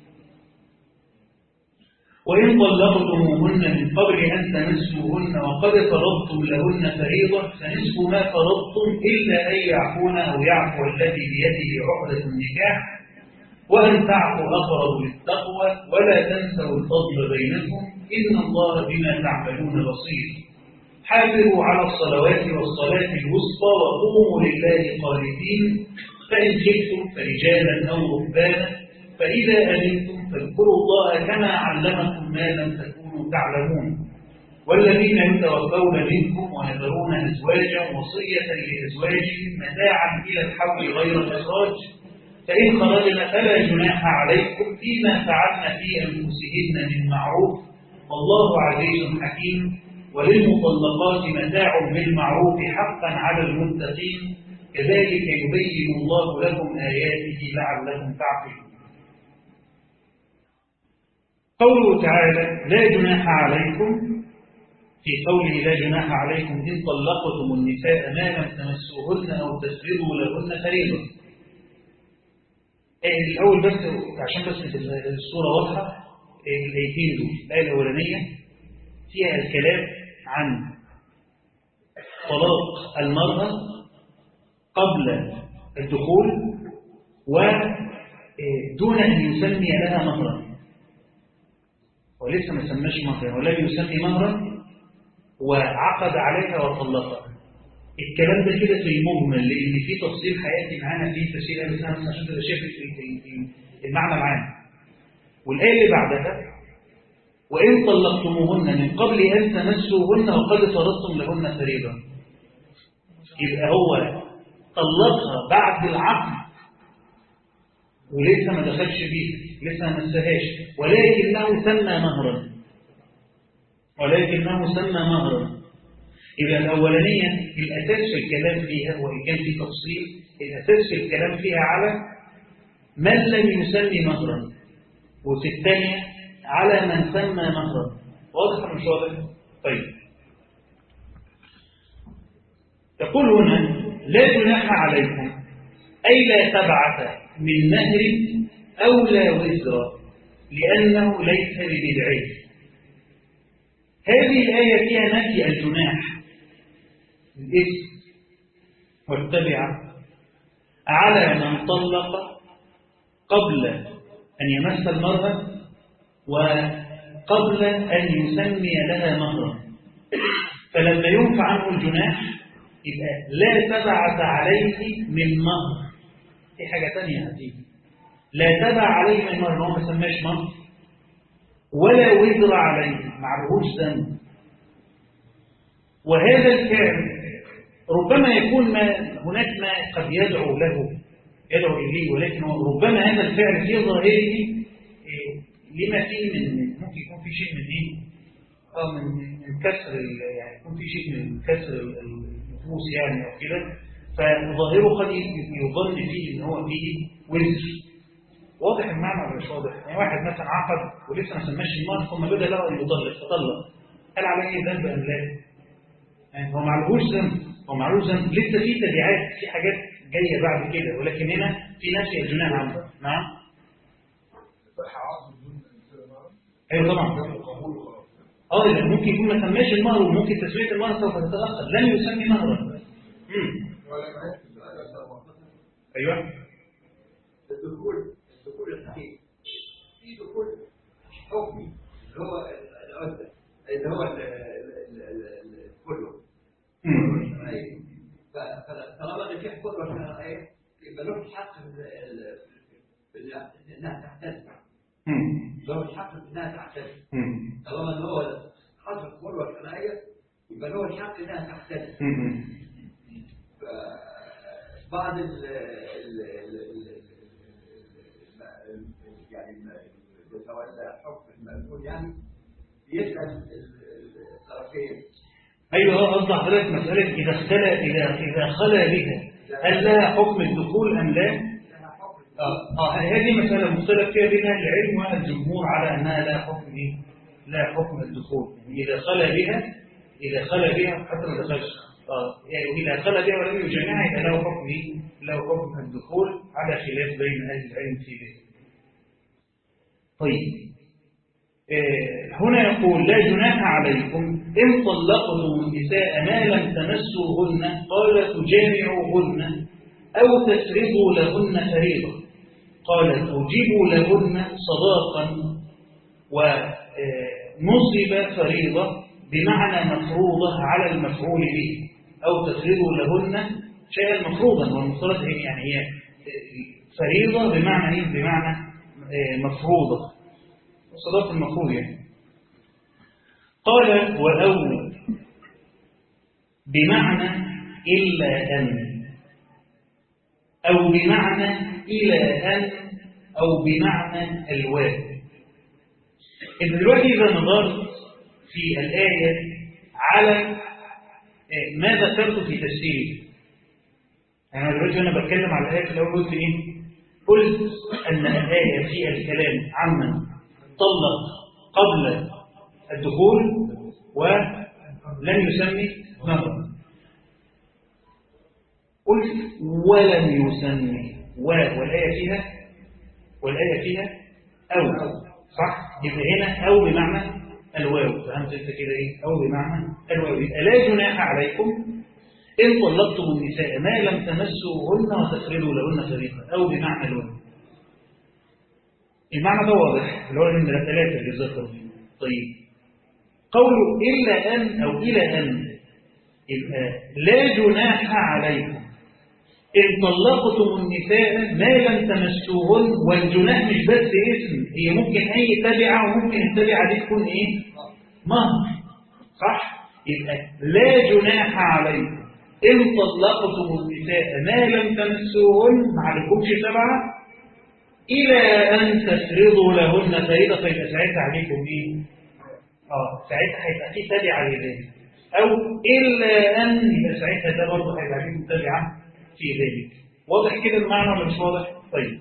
وإن طلقتموهن من قبل أن تمسوهن وقد فرضتم لهن فريضة فنصف ما فرضتم إلا أن يعفون أو يعفو الذي بيده عقدة النكاح وأن تعفوا أقرب للتقوى ولا تنسوا الفضل بينكم إن الله بما تعملون بصير حافظوا على الصلوات والصلاة الوسطى وقوموا لله قانتين فإن خفتم فرجالا أو ركبانا فإذا أمنتم فاذكروا الله كما علمكم ما لم تكونوا تعلمون والذين يتوفون منكم ويذرون أزواجا وصية لأزواجهم متاعا إلى الحول غير إخراج فإن خرجنا فلا جناح عليكم فيما فعلن في أنفسهن من معروف والله عزيز حكيم وللمطلقات متاع بالمعروف حقا على المتقين كذلك يبين الله لكم آياته لعلكم تعقلون قوله تعالى لا جناح عليكم في قوله لا جناح عليكم إن طلقتم النساء ما لم تمسوهن أو تسرضوا لهن فريضة الأول بس عشان بس الصورة واضحة الآيتين دول الآية الأولانية فيها الكلام عن طلاق المرأة قبل الدخول ودون أن يسمي لها مهرا ولسه ما سماش مهرا ولم يسمي مهرا وعقد عليها وطلقها الكلام ده كده في المجمل لان في تفصيل حياتي معانا في تفسير اهل السنه عشان تبقى شايف المعنى معانا والايه اللي بعدها وان طلقتموهن من قبل ان تمسوهن وقد فرضتم لهن فريضه يبقى هو طلقها بعد العقد ولسه ما دخلش فيها لسه ما مسهاش ولكنه سمى مهرا ولكنه سمى مهرا يبقى الأولانية الأساس في الكلام فيها وإن كان في تفصيل الأساس في الكلام فيها على من لم يسمي مهرا وفي الثانية على من سمى مهرا واضح مش واضح؟ طيب يقول هنا لا جناح عليكم أي لا تبعث من نهر أو لا وزر لأنه ليس ببدعي هذه الآية فيها نفي الجناح الاسم والتبعة على من طلق قبل أن يمس المرأة وقبل أن يسمي لها مهرا فلما ينفع عنه الجناح يبقى لا تبعث عليه من مهر في حاجة تانية هتيجي لا تبع عليه من مهر هو ما سماش مهر ولا وزر عليه معلهوش ذنب وهذا الفعل ربما يكون ما هناك ما قد يدعو له يدعو إليه ولكن ربما هذا الفعل في ظاهره لما فيه من ممكن يكون في شيء من ايه؟ اه من من كسر يعني يكون في شيء من كسر النفوس يعني او كده فظاهره قد يظن فيه ان هو فيه وزر واضح المعنى ولا مش واضح؟ يعني واحد مثلا عقد ولسه ما سماش المال ثم بدا له ان يطلق فطلق هل عليه ذنب ام لا؟ يعني هو معلهوش ذنب هو معلوش ذنب لسه في تبعات في حاجات جايه بعد كده ولكن هنا في نفي الجنان عنه نعم ايوه طبعا اه لان ممكن يكون ما سماش المهر وممكن تسويه المهر سوف تتاخر لم يسمي مهرا امم ايوه الدخول الدخول الصحيح في دخول حكمي اللي هو العدة اللي هو ال- ال- ال- ال- كله امم فطالما ان في قدوه شرعيه يبقى له الحق في ال- ال- في ال- انها تحتل امم له الحق في انها تحتل امم طالما ان هو حصل قدوه شرعيه يبقى له الحق انها تحتل امم بعض ال ال ال ال يعني يتولى حكم المأمون يعني يسأل الطرفين أيوة هو قصد حضرتك مسألة إذا اختلى إذا إذا خلا بها هل لها حكم الدخول أم لا؟ لها حكم آه آه هذه مسألة مختلف فيها بين أهل العلم والجمهور على أنها لا حكم إيه؟ لا حكم الدخول يعني إذا خلا بها إذا خلا بها حتى ما دخلش آه يعني إذا خلا بها ولم يجامعها يبقى له حكم إيه؟ له حكم الدخول على خلاف بين أهل العلم في ذلك. طيب آه، هنا يقول لا جناح عليكم إن طلقتم النساء ما لم تمسوهن قال تجامعوهن أو تسرضوا لهن فريضة قال توجبوا لهن صداقا ونصب فريضة بمعنى مفروضة على المفعول به أو تسرضوا لهن شيئا مفروضا والمفترض هي يعني هي فريضة بمعنى إيه؟ بمعنى آه، مفروضة صداق المفروض يعني قال وأو بمعنى إلا أن أو بمعنى إلى أن أو بمعنى الواو إذا دلوقتي إذا نظرت في الآية على آه، ما ذكرت في تفسيري يعني أنا دلوقتي وأنا بتكلم على الآية في الأول قلت إيه؟ قلت أن الآية في الكلام عمن طلق قبل الدخول ولم يسمي مهرا قلت ولم يسمي و والآية فيها والآية فيها أو صح يبقى هنا أو بمعنى الواو فهمت انت كده ايه أو بمعنى الواو يبقى لا جناح عليكم إن طلقتم النساء ما لم تمسوهن وتفردوا لهن فريقا أو بمعنى الواو المعنى ده واضح اللي هو من الثلاثة اللي ذكروا طيب قوله إلا أن أو إلى أن يبقى لا جناح عليكم إن طلقتم النساء ما لم تمسوهن والجناح مش بس اسم هي ممكن أي تبعة وممكن التبعة دي تكون إيه؟ مهر صح؟ يبقى لا جناح عليكم إن طلقتم النساء ما لم تمسوهن ما عليكمش تبعة إلى أن تفرضوا لهن فريضة فيبقى ساعتها عليكم إيه؟ آه ساعتها هيبقى في تبعة لذلك أو إلا أن يبقى ساعتها ده برضه هيبقى عليكم تبعة في ذلك واضح كده المعنى ولا مش واضح؟ طيب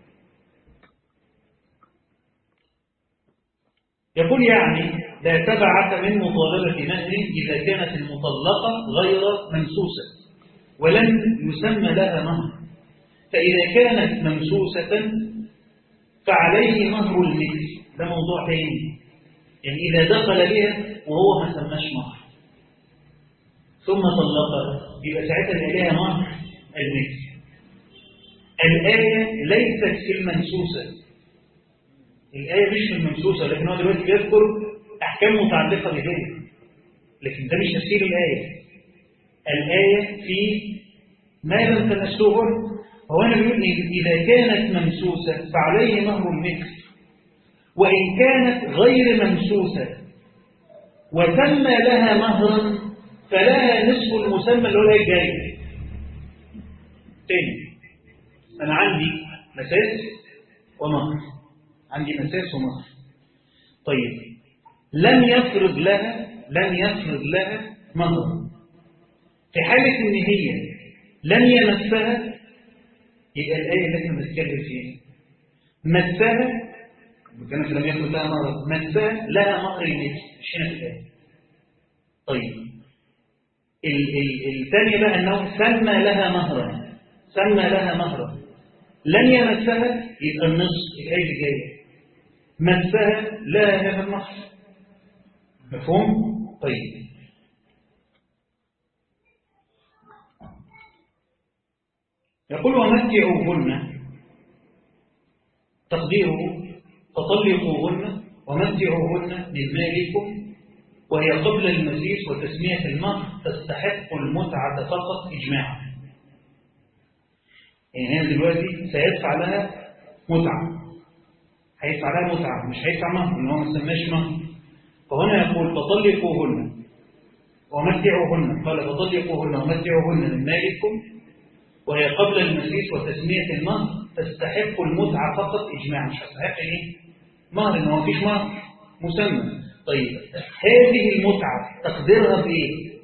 يقول يعني لا تبعة من مطالبة مهر إذا كانت المطلقة غير منسوسة ولم يسمى لها مهر فإذا كانت ممسوسة فعليه مهر المثل ده موضوع تاني يعني إذا دخل بها وهو ما سماش مهر ثم طلقها يبقى ساعتها عليها مهر المثل الآية ليست في المنسوسة الآية مش في المنسوسة لكن هو دلوقتي بيذكر أحكام متعلقة بذلك لكن ده مش تفسير الآية الآية في ما لم تمسوهن هو أنا بيقول إيه؟ إذا كانت ممسوسة فعليه مهر المثل وإن كانت غير ممسوسة وسمى لها مهرا فلها نصف المسمى اللي هو الآية الجاية تاني أنا عندي مساس ومهر عندي مساس ومهر طيب لم يفرض لها لم يفرض لها مهر في حالة إن هي لم يمسها يبقى الآية اللي احنا بنتكلم فيها مسها كانت لم يكن لها مهر مسها لها مهر المثل مش هنا في الآية طيب ال- ال- الثانية بقى أنه سمى لها مهرا سمى لها مهرا لن يمسها يبقى النصف الآية اللي جاية مسها لا هذا المهر مفهوم؟ طيب يقول ومتعوهن تقديره فطلقوهن ومتعوهن من مالكم وهي قبل المسيس وتسمية المهر تستحق المتعة فقط إجماعا يعني هي دلوقتي سيدفع لها متعة هيدفع لها متعة مش هيدفع مهر إن هو ما سماش مهر فهنا يقول فطلقوهن ومتعوهن قال فطلقوهن ومتعوهن من مالكم وهي قبل المسيس وتسمية المهر تستحق المتعة فقط إجماعا مش هتستحق إيه؟ مهر إن هو مفيش مهر مسمى طيب هذه المتعة تقديرها بإيه؟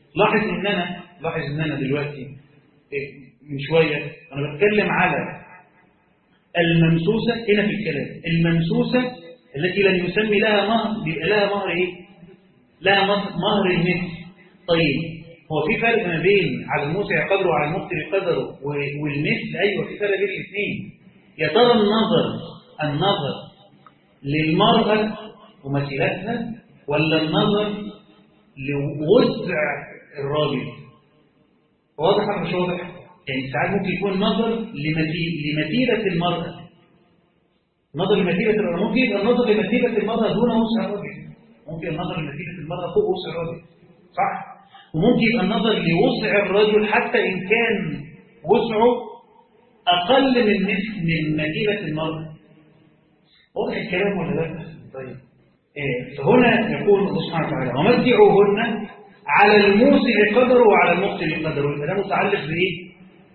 لاحظ ان انا لاحظ ان انا دلوقتي إيه، من شويه انا بتكلم على الممسوسه هنا في الكلام الممسوسه التي لم يسمي لها مهر بيبقى لها مهر ايه لها مهر مهر المثل طيب هو في فرق ما بين على الموسع قدره وعلى المقتل قدره و- والمثل ايوه في فرق بين الاثنين يا ترى النظر النظر للمرأة ومثيلتها ولا النظر لوسع الراجل واضح ولا مش واضح؟ يعني ساعات ممكن يكون نظر لمثي- لمثيلة المرأة نظر لمثيلة المرأة ممكن يبقى النظر لمثيلة المرأة دون وسع الراجل ممكن النظر لمثيلة المرأة فوق وسع الراجل صح؟ وممكن يبقى النظر لوسع الرجل حتى إن كان وسعه أقل من مثل من مثيلة المرأة واضح الكلام ولا لا؟ طيب إيه فهنا يقول الله سبحانه وتعالى ومتعوهن على الموسع قدره وعلى المقتل قدره يبقى ده متعلق بإيه؟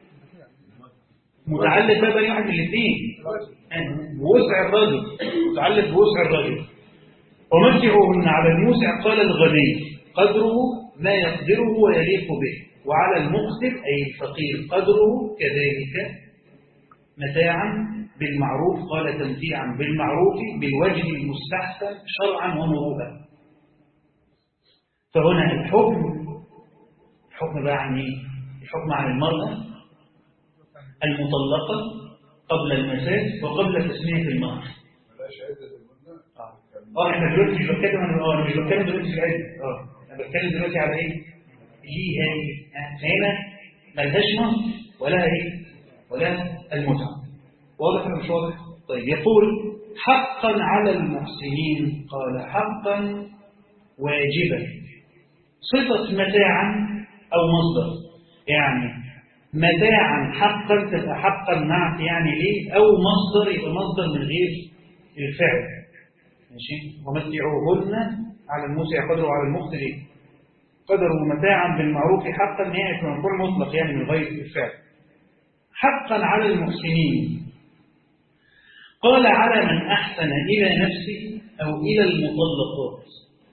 متعلق بقى بأي واحد من الاثنين بوسع الرجل متعلق بوسع الرجل ومتعوهن على الموسع قال الغني قدره ما يقدره ويليق به وعلى المقتل أي الفقير قدره كذلك متاعا بالمعروف قال تمتيعا بالمعروف بالوجه المستحسن شرعا ومروءا فهنا الحكم الحكم بقى عن ايه؟ الحكم عن المرأة المطلقة قبل المساس وقبل تسمية المهر ملاش عدة المنى اه احنا دلوقتي مش بتكلم عن اه أنا مش بتكلم دلوقتي في العلم اه انا بتكلم دلوقتي على ايه؟ ليها ايه؟ آه، فهنا ملهاش مهر ولا ايه؟ ولا المتعة واضح ولا مش واضح؟ طيب يقول حقا على المحسنين قال حقا واجبا صفة متاعا أو مصدر يعني متاعا حقا تبقى حقا نعت يعني ليه أو مصدر يبقى مصدر من غير الفعل ماشي ومتعوهن على الموسع قدره وعلى المقتل قدره متاعا بالمعروف حقا يعني في مفعول مطلق يعني من غير الفعل حقا على المحسنين قال على من أحسن إلى نفسه أو إلى المطلقات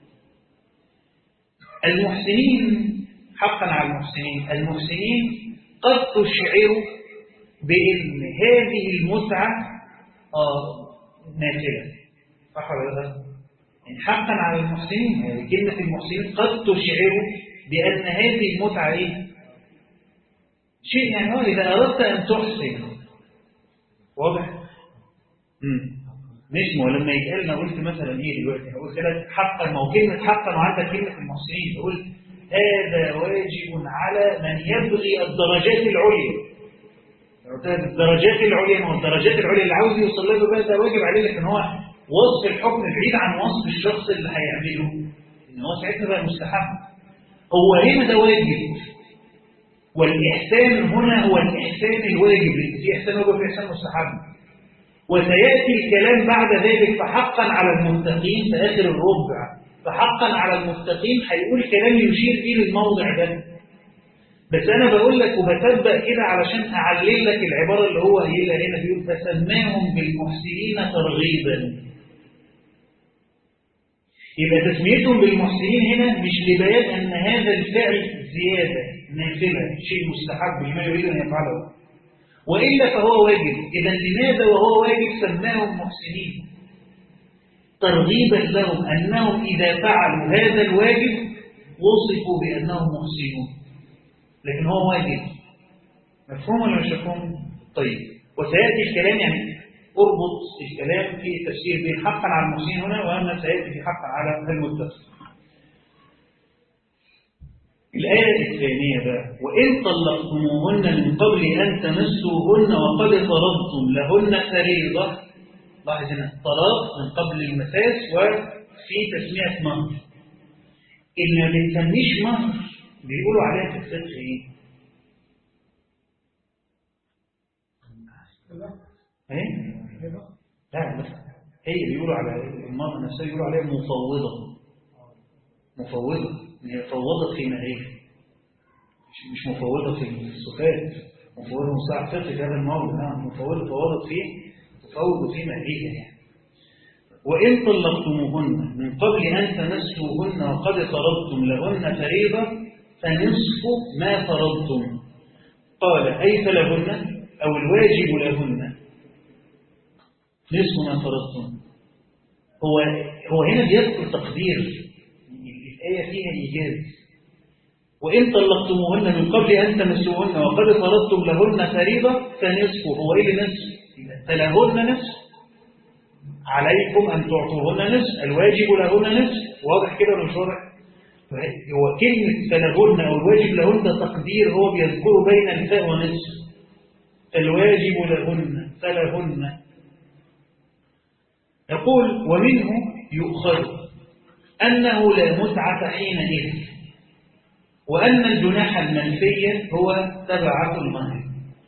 المحسنين حقا على المحسنين المحسنين قد تشعر بأن هذه المتعة آه نافلة صح ولا لا؟ يعني حقا على المحسنين يعني كلمة المحسنين قد تشعر بأن هذه المتعة إيه؟ شيء يعني هو إذا أردت أن تحسن واضح؟ امم مش ما هو لما يتقال انا قلت مثلا ايه دلوقتي هقول كده حقا ما هو كلمه حقا وعندك كلمه المحسنين تقول هذا واجب على من يبغي الدرجات العليا لو قلت لك الدرجات العليا ما هو الدرجات العليا اللي عاوز يوصل لها بقى ده واجب عليه لكن هو وصف الحكم بعيد عن وصف الشخص اللي هيعمله ان هو ساعتها بقى مستحب هو هنا ده واجب والإحسان هنا هو الإحسان الواجب لأن في إحسان واجب وفي إحسان مستحب وسيأتي الكلام بعد ذلك فحقا على المتقين في آخر الربع فحقا على المتقين هيقول كلام يشير فيه للموضع ده بس أنا بقول لك وبتبدأ كده علشان أعلل لك العبارة اللي هو قايلها هنا بيقول فسماهم بالمحسنين ترغيبا يبقى تسميتهم بالمحسنين هنا مش لبيان أن هذا الفعل زيادة نافلة شيء مستحب لما يريد أن يفعله وإلا فهو واجب إذا لماذا وهو واجب سماهم محسنين ترغيبا لهم أنهم إذا فعلوا هذا الواجب وصفوا بأنهم محسنون لكن هو واجب مفهوم ولا مش مفهوم؟ طيب وسيأتي الكلام يعني اربط الكلام في التفسير بين حقا على المحسنين هنا وأما سيأتي في حقا على المتقين الآية الثانية بقى وإن طلقتموهن من قبل أن تمسوهن وقد فرضتم لهن فريضة لاحظ هنا طلاق من قبل المساس وفي تسمية مهر اللي ما بنسميش مهر بيقولوا عليها في الفقه إيه؟ إيه؟ لا بس هي بيقولوا على المرأة نفسها بيقولوا عليها مفوضة مفوضة هي فوضت في مهرها مش مش مفوضة في الصفات مفوضة مستعد فقه في هذا الموضوع نعم مفوضة فوضت فيه تفوض في مهرها يعني وإن طلقتموهن من قبل أن تمسوهن وقد فرضتم لهن فريضة فنصف ما فرضتم قال أي فلهن أو الواجب لهن نصف ما فرضتم هو هو هنا بيذكر تقدير الآية فيها إيجاز وإن طلقتموهن من قبل أن تمسوهن وقد فرضتم لهن فريضة فنصف هو إيه نصف فلهن نصف عليكم أن تعطوهن نصف الواجب لهن نصف واضح كده ولا مش واضح هو كلمة فلهن أو الواجب لهن ده تقدير هو بيذكره بين الفاء ونصف الواجب لهن فلهن يقول ومنه يؤخذ أنه لا متعة حينئذ وأن الجناح المنفي هو تبعة المهر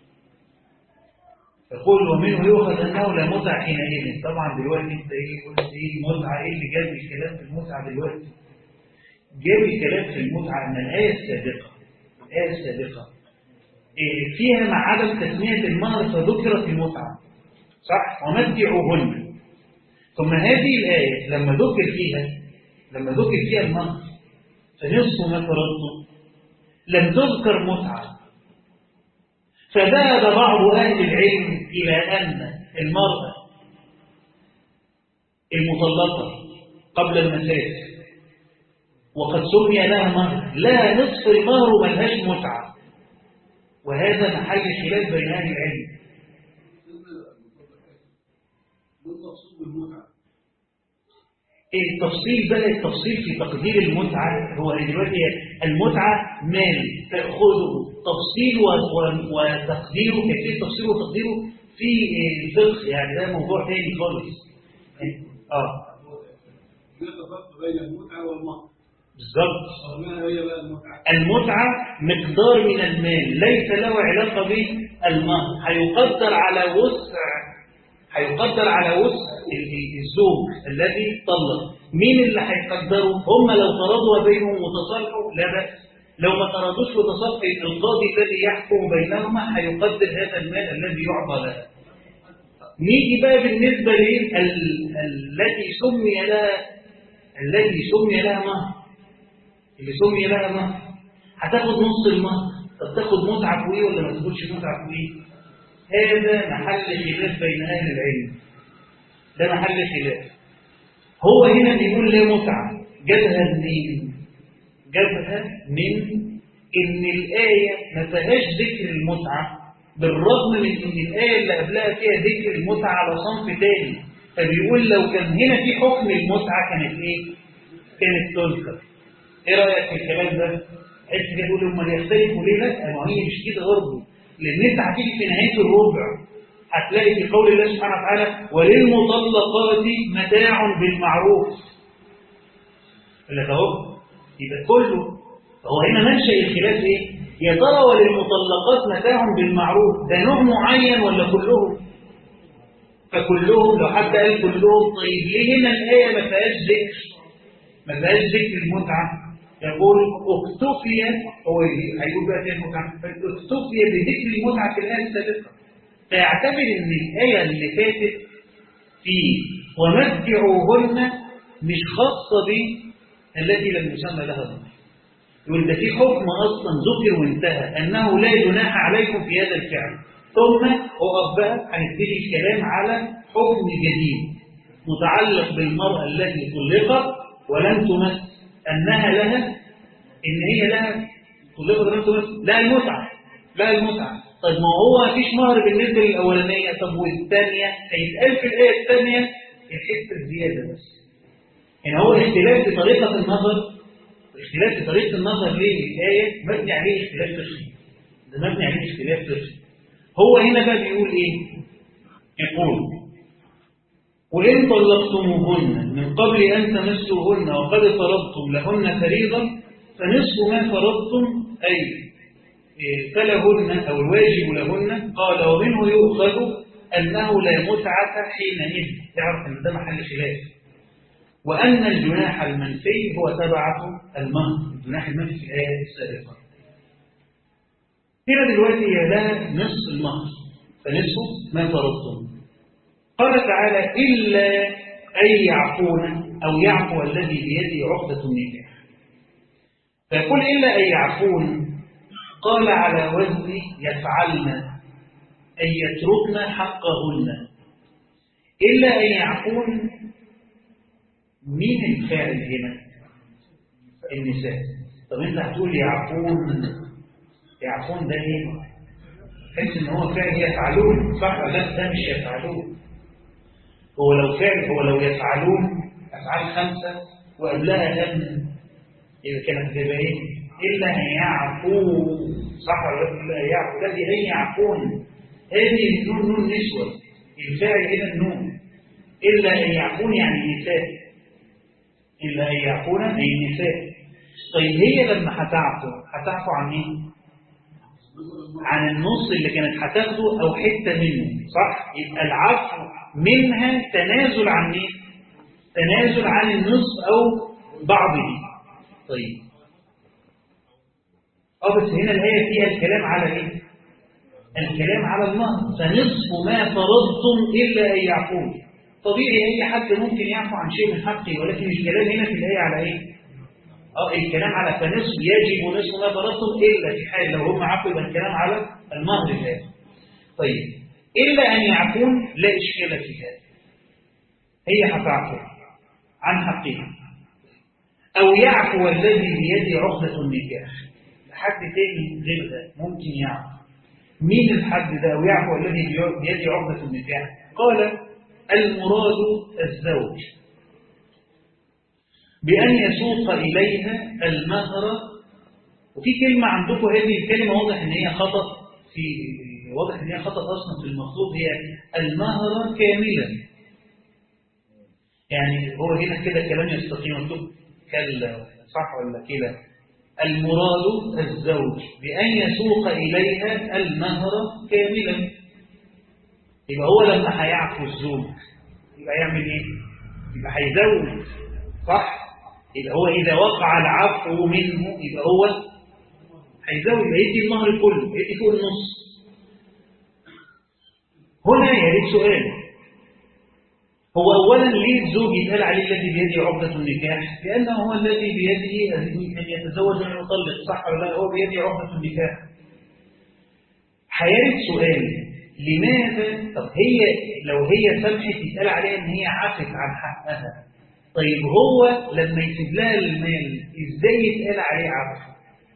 يقول ومنه يؤخذ أنه لا متعة حينئذ طبعا دلوقتي انت ايه قلت ايه متعة ايه اللي جاب الكلام في المتعة دلوقتي جاب الكلام في المتعة من الآية السابقة الآية السابقة إيه فيها مع عدم تسمية المهر فذكرت المتعة صح ومتعوهن ثم هذه الآية لما ذكر فيها لما ذكر فيها المهر فنصف ما فرضتم لم تذكر متعة فذهب بعض أهل العلم إلى أن المرأة المطلقة قبل المساس وقد سمي لها مهر لا نصف المهر ملهاش متعة وهذا محل خلاف بين أهل العلم التفصيل بقى التفصيل في تقدير المتعة هو دلوقتي المتعة مال تأخذه تفصيل وتقديره كيفية تفصيله وتقديره في الفقه يعني ده موضوع تاني خالص اه يتفق بين المتعة والمهر بالظبط ما هي بقى المتعة؟ المتعة مقدار من المال ليس له علاقة بالمهر هيقدر على وسع هيقدر على وسع الزوج الذي طلق مين اللي هيقدره هم لو تراضوا بينهم وتصالحوا لا بأس لو ما تراضوش وتصالحوا القاضي الذي يحكم بينهما هيقدر هذا المال الذي يعطى لها نيجي بقى بالنسبة للتي سمي لها الذي سمي لها مهر اللي سمي لها مهر هتاخد نص المهر طب تاخد متعة فوقيه ولا ما تاخدش متعة فوقيه هذا محل خلاف بين أهل العلم ده محل خلاف هو هنا بيقول لا متعة جابها منين جابها من ان الآية ما فيهاش ذكر المتعة بالرغم من ان الآية اللي قبلها فيها ذكر المتعة على صنف تاني فبيقول لو كان هنا في حكم المتعة كانت ايه كانت تذكر ايه رأيك في الكلام ده حس كده يقول لما يختلفوا ليه لا ما هي مش كده برضه لان انت هتيجي في نهاية الربع هتلاقي في قول الله سبحانه وتعالى وللمطلقات متاع بالمعروف اللي اهو يبقى كله فهو هنا منشأ الخلاف ايه يا ترى وللمطلقات متاع بالمعروف ده نوع معين ولا كلهم فكلهم لو حد قال كلهم طيب ليه هنا الآية ما فيهاش ذكر ما فيهاش ذكر المتعة يقول اكتفي هو هيقول بقى فيها المتعة اكتفي بذكر المتعة في الآية السابقة فيعتبر ان الآية اللي فاتت في ومتعوهن مش خاصة بالتي لم يسمى لها ذكر يقول ده في حكم أصلا ذكر وانتهى أنه لا جناح عليكم في هذا الفعل ثم أقف بقى هنبتدي الكلام على حكم جديد متعلق بالمرأة التي طلقت ولم تمس أنها لها إن هي لها طلقت ولم تمس لا المتعة لا المتعة طيب ما هو مفيش مهر بالنسبة للأولانية طب والثانية هيتقال في الآية الثانية الحتة الزيادة بس يعني هو الاختلاف في طريقة النظر الاختلاف في طريقة النظر للآية مبني عليه اختلاف فقهي ده مبني عليه اختلاف فقهي هو هنا بقى بيقول ايه يقول وإن طلقتموهن من قبل أن تمسوهن وقد فرضتم لهن فريضة فنصف ما فرضتم أي فلهن أو الواجب لهن قال ومنه يؤخذ أنه لا متعة حينئذ تعرف أن ده محل خلاف وأن الجناح المنفي هو تبعة المهر الجناح المنفي في الآية السابقة هنا دلوقتي هي لها نصف المهر فنصف ما فرضتم قال تعالى إلا أن يعفون أو يعفو الذي بيده عقدة النكاح فيقول إلا أن يعفون قال على وزن يفعلن أن يتركن حقهن إلا أن يعفون مين الفاعل هنا النساء طب انت هتقول يعفون يعفون ده ايه تحس ان هو فعل يفعلون صح ولا لا ده مش يفعلون هو لو فعل هو لو يفعلون افعال خمسه وقبلها ان يبقى كانت هتبقى ايه الا ان يعفو صح ولا لا الا ان يعفو ده دي ان يعفون هذه النون نون نسوه الفاعل هنا النون الا ان يعفون يعني النساء الا ان يعفون اي النساء طيب هي لما هتعفو هتعفو عن ايه عن النص اللي كانت هتاخده او حته منه صح يبقى العفو منها تنازل عن ايه تنازل عن النصف او بعضه طيب اه بس هنا الايه فيها الكلام على ايه الكلام على المهر فنصف ما فرضتم الا ان يعفون طبيعي اي حد ممكن يعفو عن شيء من حقه ولكن الكلام هنا في الايه على ايه اه الكلام على فنصف يجب نصف ما فرضتم الا في حال لو هم عفوا يبقى الكلام على المهر الآن طيب الا ان يعفون لا اشكال في هذا هي هتعفو عن حقها او يعفو الذي بيده عقدة النكاح حد تاني غير ده ممكن يعفو مين الحد ده او يعفو الذي بيده عقدة النكاح قال المراد الزوج بأن يسوق إليها المهر وفي كلمة عندكم هذه الكلمة واضح إن هي خطأ في واضح إن هي خطأ أصلا في المخطوط هي المهر كاملا يعني هو هنا كده كلام يستقيم مكتوب كلا صح ولا كده المراد الزوج بأن يسوق إليها المهر كاملا يبقى هو لما هيعفو الزوج يبقى يعمل ايه يبقى هيزود صح يبقى هو إذا وقع العفو منه يبقى هو هيزود يبقى يدي المهر كله يدي فوق النص هنا يريد سؤال هو أولا ليه الزوج يتقال عليه الذي بيده عقدة النكاح لأنه هو الذي بيده أن يتزوج وأن يطلق صح ولا لا هو بيده عقدة النكاح هيرد سؤال لماذا طب هي لو هي سمحت يتقال عليها ان هي عفت عن حقها طيب هو لما يسيب لها المال ازاي يتقال عليه عفو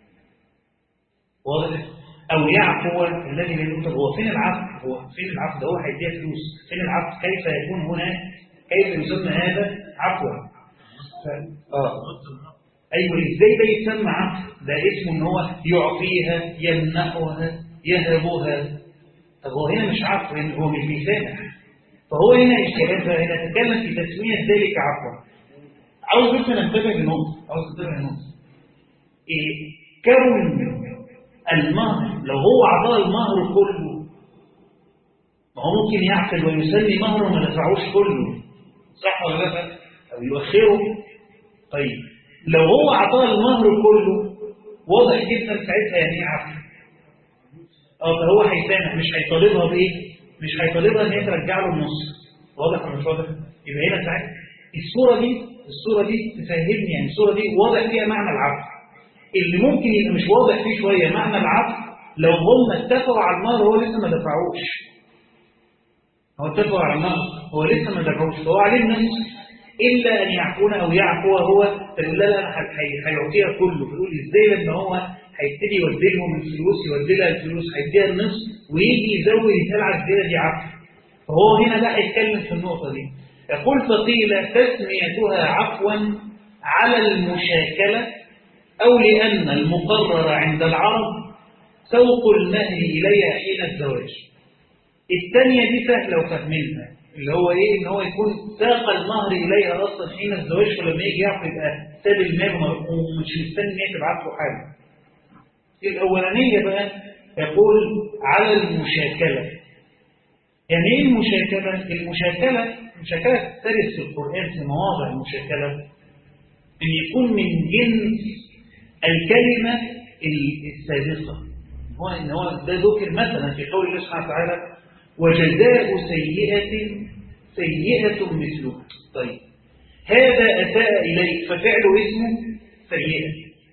واضح او يعفو الذي بيقول طب هو فين العفو هو فين العفو ده هو هيديها فلوس فين العفو كيف يكون هنا كيف يسمى هذا عفوا ف... اه ايوه ازاي ده يسمى عفو ده اسمه ان هو يعطيها يمنحها يهبها طب هو هنا مش عفو هو مش بيسامح فهو هنا الكلام ده هنا تتكلم في تسمية ذلك عفوا عاوز بس ننتبه لنقطة عاوز ننتبه لنقطة إيه كون المهر لو هو أعطاه المهر كله ما هو ممكن يعقل ويسمي مهر وما دفعوش كله صح ولا لا أو يؤخره طيب لو هو أعطاه المهر كله واضح جدا ساعتها يعني ايه عفو اه فهو هيسامح مش هيطالبها بايه مش هيطالبها ان هي ترجع له النص واضح ولا مش واضح يبقى هنا ساعتها الصوره دي الصوره دي تفهمني يعني الصوره دي واضح فيها معنى العفو اللي ممكن يبقى مش واضح فيه شويه معنى العفو لو هم اتفقوا على المهر وهو لسه ما دفعوش هو اتفقوا على المهر هو لسه ما دفعوش فهو عليه النص الا ان يعفون او يعفو هو فيقول لا لا انا هيعطيها كله فيقول ازاي لما هو هيبتدي يودي لهم الفلوس يودي لها الفلوس هيديها النصف ويجي يزود يتقال على الزياده دي عفو فهو هنا بقى يتكلم في النقطه دي يقول فقيل تسميتها عفوا على المشاكله او لان المقرر عند العرب سوق المهر اليها حين الزواج الثانيه دي سهله وفاهمينها اللي هو ايه ان هو يكون ساق المهر اليها اصلا حين الزواج فلما يجي يعرف يبقى ساب المال ومش مستني ان هي تبعت له حاجه الأولانية بقى يقول على المشاكلة يعني ايه المشاكلة؟ المشاكلة المشاكلة تختلف في القرآن في مواضع المشاكلة أن يكون من جنس الكلمة السابقة هو إن هو ده ذكر مثلا في قول الله سبحانه وتعالى وجزاء سيئة سيئة مثلها طيب هذا أساء إليك ففعله اسمه سيئة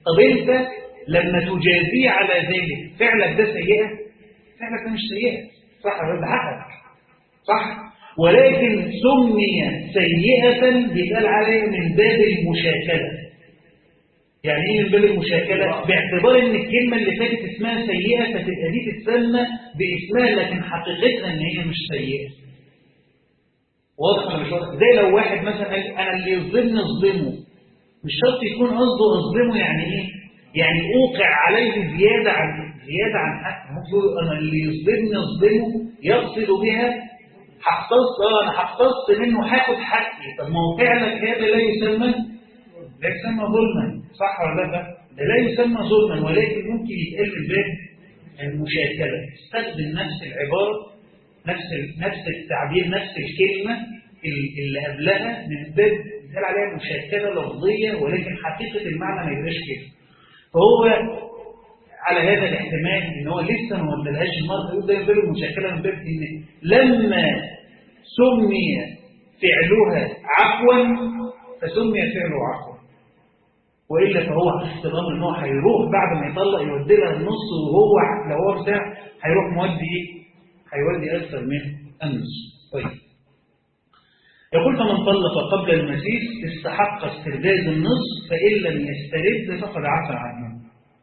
طب أنت لما تجازيه على ذلك فعلك ده سيئة فعلك ده مش سيئة صح ولا ده حقك صح ولكن سمي سيئة بيتقال عليه من باب المشاكلة يعني ايه من باب المشاكلة باعتبار ان الكلمة اللي فاتت اسمها سيئة فتبقى دي تتسمى باسمها لكن حقيقتها ان هي مش سيئة واضح ولا مش واضح زي لو واحد مثلا قال انا اللي يظلمني اظلمه مش شرط يكون قصده اظلمه يعني ايه يعني اوقع عليه زيادة عن زيادة عن حق ممكن يقول انا اللي يظلمني اظلمه يقصد بها هقتص اه انا هقتص منه هاخد حقي طب ما هو فعلا هذا لا يسمى لا يسمى ظلما صح ولا لا ده لا يسمى ظلما ولكن ممكن يتقال من باب المشاكله استخدم نفس العباره نفس نفس التعبير نفس الكلمه اللي قبلها من باب يتقال عليها مشاكله لفظيه ولكن حقيقه المعنى ما يبقاش كده فهو على هذا الاحتمال ان هو لسه ما ودلهاش المرض يقول ده من باب المشاكله من باب ان لما سمي فعلها عفوا فسمي فعله عفوا والا فهو حسيت الامر ان هو هيروح بعد ما يطلق يودي لها النص وهو لو هو بتاع هيروح مودي ايه؟ هيودي اكثر من النص طيب يقول فمن طلق قبل المسيس استحق استرداد النصف فان لم يسترد فقد عفى عنه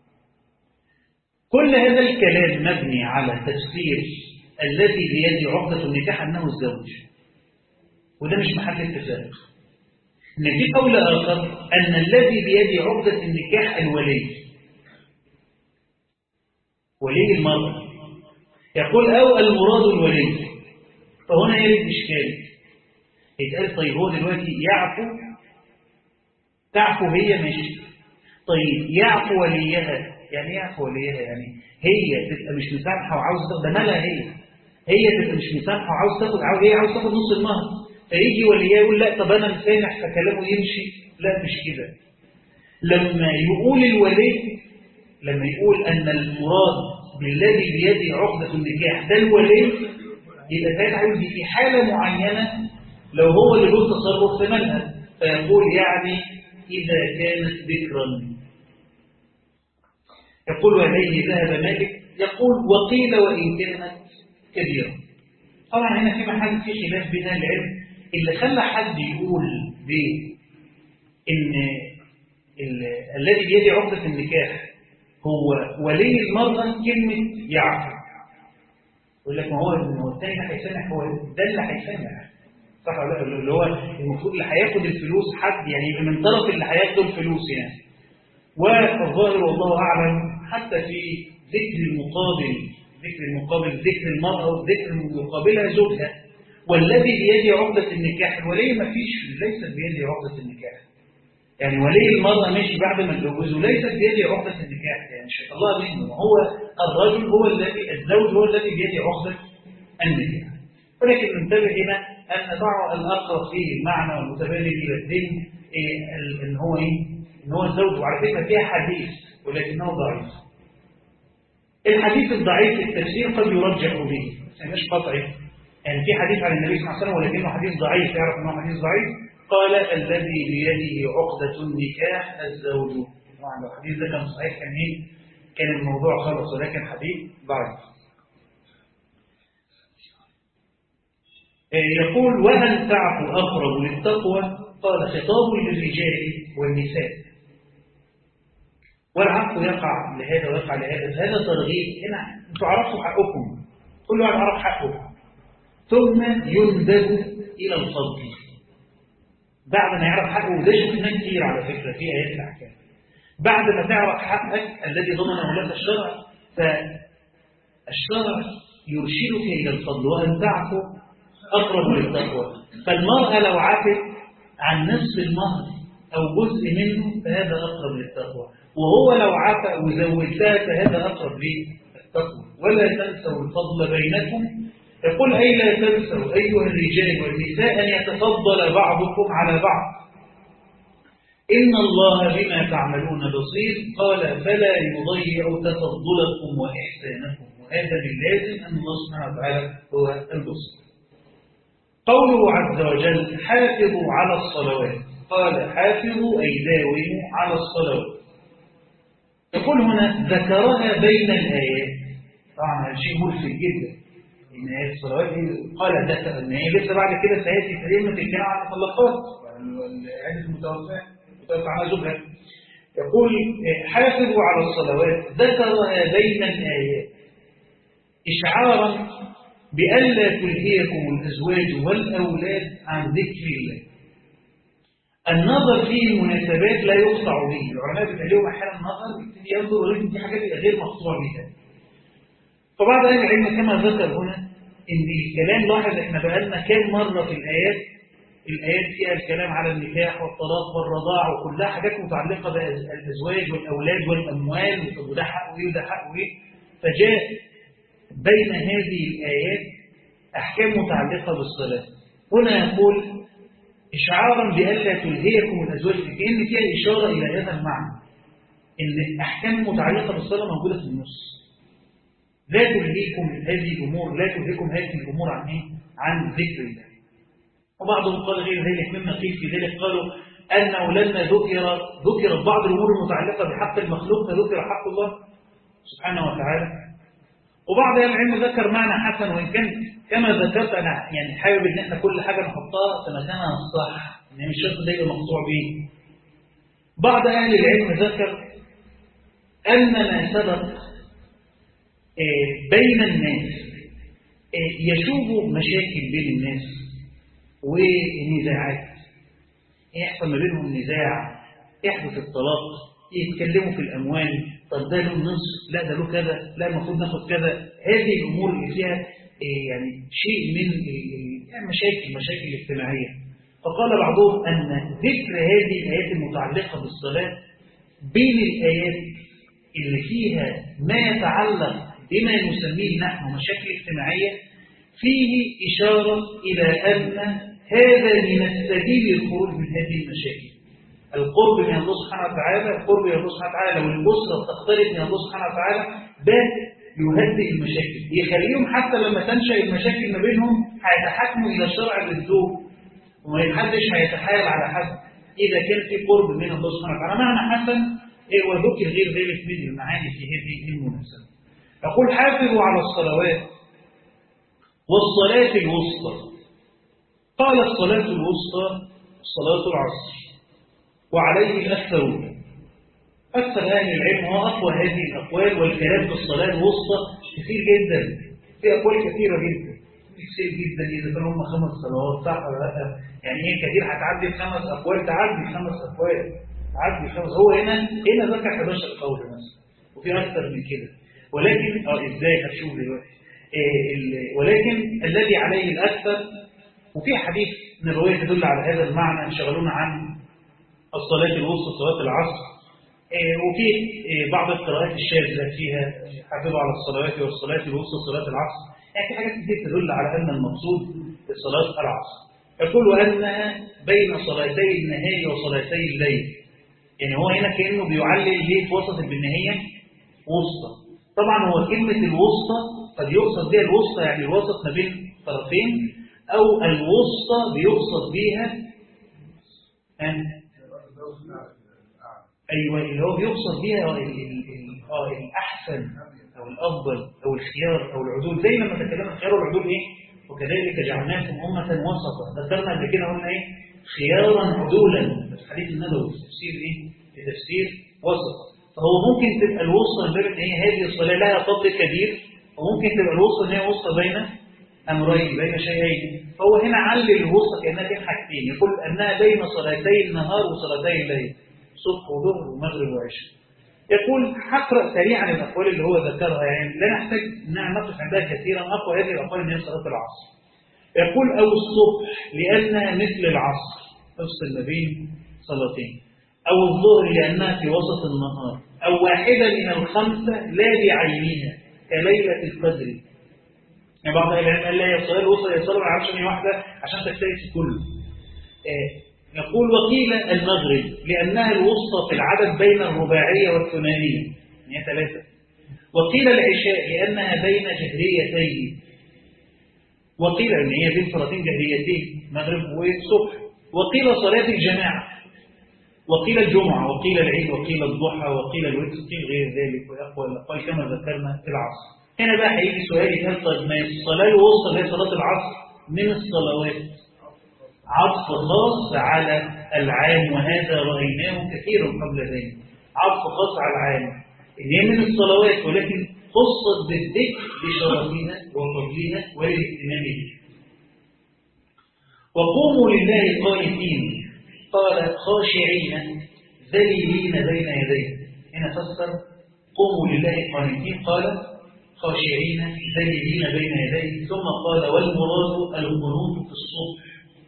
كل هذا الكلام مبني على تفسير الذي بيد عقدة النكاح أنه الزوج وده مش محل اتفاق إن في قول آخر أن الذي بيد عقدة النكاح الولي ولي المرأة يقول أو المراد الولي فهنا يرد إشكال يتقال طيب هو دلوقتي يعفو تعفو هي ماشي طيب يعفو وليها يعني ايه يعفو وليها يعني هي تبقى مش مسامحه وعاوزه تاخد ده مالها هي هي تبقى مش مسامحه وعاوزه تاخد عاوز هي عاوزه تاخد نص المهر فيجي وليها يقول لا طب انا مسامح فكلامه يمشي لا مش كده لما يقول الولي لما يقول ان المراد بالذي بيده عقده النكاح ده الولي يبقى ساعتها عاوز في حاله معينه لو هو اللي له تصرف في مالها فيقول يعني اذا كانت ذكرا يقول وإليه ذهب مالك يقول وقيل وإن كانت كبيرة طبعا هنا في محل في خلاف بين العلم اللي خلى حد يقول بإن الذي بيدي عقدة النكاح هو ولي المرأة كلمة يعفو يقول لك ما هو هو الثاني ده هيسامح هو ده اللي هيسامح صح ولا لا اللي هو المفروض اللي هياخد الفلوس حد يعني يبقى من طرف اللي هياخدوا الفلوس يعني والظاهر والله أعلم حتى في ذكر المقابل ذكر المقابل ذكر المرأة وذكر مقابلها زوجها والذي بيده عقدة النكاح الولي ما فيش ليست بيده عقدة النكاح يعني ولي المرأة ماشي بعد ما اتجوزه ليست بيده عقدة النكاح يعني مش الله منه هو الرجل هو الذي الزوج هو الذي بيده عقدة النكاح ولكن ننتبه هنا أن طبعا الأقرب فيه المعنى والمتبادل إلى الدين إيه إن هو إيه إن هو الزوج وعلى فكرة فيها حديث ولكنه ضعيف الحديث الضعيف في التفسير قد يرجح به مش قطعي يعني في حديث عن النبي صلى الله عليه وسلم ولكنه حديث ضعيف يعرف انه حديث ضعيف قال الذي بيده عقدة النكاح الزوج طبعا لو الحديث ده كان صحيح كان ايه كان الموضوع خلص ولكن حديث ضعيف يقول وهل تعفو أقرب للتقوى قال خطاب للرجال والنساء والعفو يقع لهذا ويقع لهذا هذا ترغيب هنا انتوا عرفتوا حقكم كل واحد عرف حقه ثم يندب الى الفضل بعد ما يعرف حقه وده شفناه كتير على فكره في ايات الاحكام بعد ما تعرف حقك الذي ضمنه لك الشرع فالشرع يرشدك الى الفضل وان تعفو اقرب للتقوى فالمراه لو عفت عن نصف المهر او جزء منه فهذا اقرب للتقوى وهو لو عفا وزودتها فهذا أقرب للتقوى ولا تنسوا الفضل بينكم يقول أي لا تنسوا أيها الرجال والنساء أن يتفضل بعضكم على بعض إن الله بما تعملون بصير قال فلا يضيع تفضلكم وإحسانكم وهذا من لازم أن الله سبحانه وتعالى هو البصير قوله عز وجل حافظوا على الصلوات قال حافظوا أي داوموا على الصلوات يقول هنا ذكرها بين الآيات طبعا هذا شيء ملفت جدا إن آيات الصلوات دي قال ذكر إن هي لسه بعد كده سيأتي كلمة الكلام عن المطلقات والعدة المتوفاة متوفى عنها زوجها يقول حافظوا على الصلوات ذكرها بين الآيات إشعارا بألا تلهيكم الأزواج والأولاد عن ذكر الله النظر في المناسبات لا يقطع به العلماء بيتكلموا احيانا النظر بيبتدي ينظر ولكن دي حاجات غير مقطوع بها فبعض اهل العلم كما ذكر هنا ان الكلام لاحظ احنا بقالنا كام مره في الايات الايات فيها الكلام على النكاح والطلاق والرضاع وكلها حاجات متعلقه بالازواج والاولاد والاموال وده حقه ايه وده حقه ايه فجاء بين هذه الايات احكام متعلقه بالصلاه هنا يقول إشعارا بألا تلهيكم الأزواج كأن فيها إشارة إلى هذا المعنى إن الأحكام المتعلقة بالصلاة موجودة في النص لا تلهيكم هذه الأمور لا تلهيكم هذه الأمور عن إيه؟ عن ذكر الله وبعضهم قال غير ذلك مما قيل في ذلك قالوا أنه لما ذكر ذكرت بعض الأمور المتعلقة بحق المخلوق فذكر حق الله سبحانه وتعالى وبعض أهل العلم ذكر معنى حسن وإن كان كما ذكرت أنا يعني حابب إن إحنا كل حاجة نحطها في مكانها الصح إن مش شرط ده يبقى مقطوع بيه بعض أهل العلم ذكر أن ما سبق بين الناس يشوب مشاكل بين الناس ونزاعات يحصل ما بينهم نزاع يحدث الطلاق يتكلموا في الأموال طب ده له نصف لا ده له كذا لا المفروض ناخد كذا هذه الأمور اللي فيها يعني شيء من المشاكل المشاكل الاجتماعية فقال بعضهم أن ذكر هذه الآيات المتعلقة بالصلاة بين الآيات اللي فيها ما يتعلق بما نسميه نحن مشاكل اجتماعية فيه إشارة إلى أن هذا من السبيل للخروج من هذه المشاكل القرب من الله سبحانه وتعالى القرب من الله سبحانه وتعالى لو الأسرة تقترب من الله سبحانه وتعالى ده يهدئ المشاكل يخليهم حتى لما تنشأ المشاكل ما بينهم هيتحكموا إلى شرع للزوج وما حدش هيتحايل على حد إذا كان في قرب من الله سبحانه وتعالى معنى حسن إيه وذكر غير ذلك من المعاني في هذه المناسبة يقول حافظوا على الصلوات والصلاة الوسطى قال الصلاة الوسطى صلاة العصر وعليه الأكثرون أكثر أهل العلم هو أقوى هذه الأقوال والكلام في الصلاة الوسطى كثير جدا في أقوال كثيرة جدا كثير جدا إذا كانوا هم خمس صلوات صح ولا لا يعني إيه كثير هتعدي خمس أقوال تعدي خمس أقوال تعدي خمس هو هنا هنا ذكر 11 قول مثلا وفي أكثر من كده ولكن اه إزاي هتشوف دلوقتي إيه ولكن الذي عليه الأكثر وفي حديث نبوي تدل على هذا المعنى انشغلونا عن الصلاة الوسطى صلاة العصر وفي بعض القراءات الشاذة فيها حافظوا على الصلوات والصلاة الوسطى صلاة العصر يعني في حاجات كتير تدل على أن المقصود صلاة العصر يقول وأنها بين صلاتي النهار وصلاتي الليل يعني هو هنا كأنه بيعلل ليه في وسط بالنهاية وسطى طبعا هو كلمة الوسطى قد يقصد بها الوسطى يعني الوسط ما بين طرفين أو الوسطى بيقصد بها أن أيوة اللي هو بيقصد بها اه الأحسن أو الأفضل أو الخيار أو العدول زي ما تكلمنا الخيار والعدول إيه وكذلك جعلناكم أمة وسطا ذكرنا قبل كده قلنا إيه خيارا عدولا في الحديث النبوي في تفسير إيه في تفسير وسطا فهو ممكن تبقى الوسطى من باب إن هي هذه الصلاة لها فضل كبير وممكن تبقى الوسطى إن هي وسطى بين أمرين بين شيئين فهو هنا علل الوسطى كأنها بين حاجتين يقول أنها بين صلاتي النهار وصلاتي الليل صبح وظهر ومغرب وعشاء يقول هقرا سريعا الاقوال اللي هو ذكرها يعني لا نحتاج ان نقف عندها كثيرا اقوى هذه الاقوال ان هي صلاه العصر يقول او الصبح لانها مثل العصر تفصل ما بين صلاتين او الظهر لانها في وسط النهار او واحده من الخمسه لا بعينها كليله القدر يعني بعض العلماء قال لا هي الصلاه الوسطى هي صلاه العشر واحده عشان تجتهد كله آه يقول وقيل المغرب لأنها الوسطى في العدد بين الرباعية والثنائية هي ثلاثة وقيل العشاء لأنها بين جهريتين وقيل أن هي بين صلاتين جهريتين مغرب وصبح وقيل صلاة الجماعة وقيل الجمعة وقيل العيد وقيل الضحى وقيل الوتر وقيل غير ذلك ويقوى الأقوال كما ذكرنا في العصر هنا بقى هيجي سؤال يتقال طيب ما الصلاة الوسطى اللي هي صلاة العصر من الصلوات عطف خاص على العام وهذا رأيناه كثيرا قبل ذلك عطف خاص على العام إن هي من الصلوات ولكن خصت بالذكر لشرفنا وفضلنا والاهتمام به وقوموا لله قانتين قال خاشعين ذليلين بين يديه هنا فسر قوموا لله قانتين قال خاشعين ذليلين بين يديه ثم قال والمراد القنوت في الصبح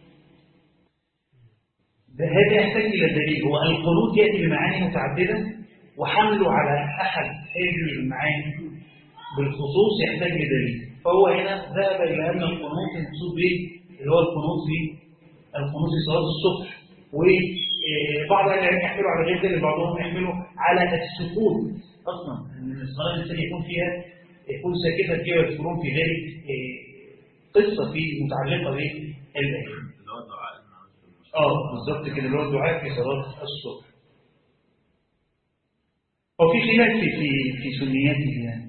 ده هذا يحتاج إلى دليل هو القنوت يأتي بمعاني متعددة وحمله على أحد هذه المعاني بالخصوص يحتاج لدليل فهو هنا ذهب إلى أن القنوت المقصود به اللي هو القنوت في القنوت في صلاة الصبح وبعض أهل العلم يحملوا على غير ذلك بعضهم يحملوا على السكوت أصلا أن الصلاة الإنسان يكون فيها يكون ساكتا فيها ويذكرون في ذلك قصة في متعلقة بالآية اه بالظبط كده اللي هو الدعاء في صلاة الصبح وفي خلاف في في في سنياته يعني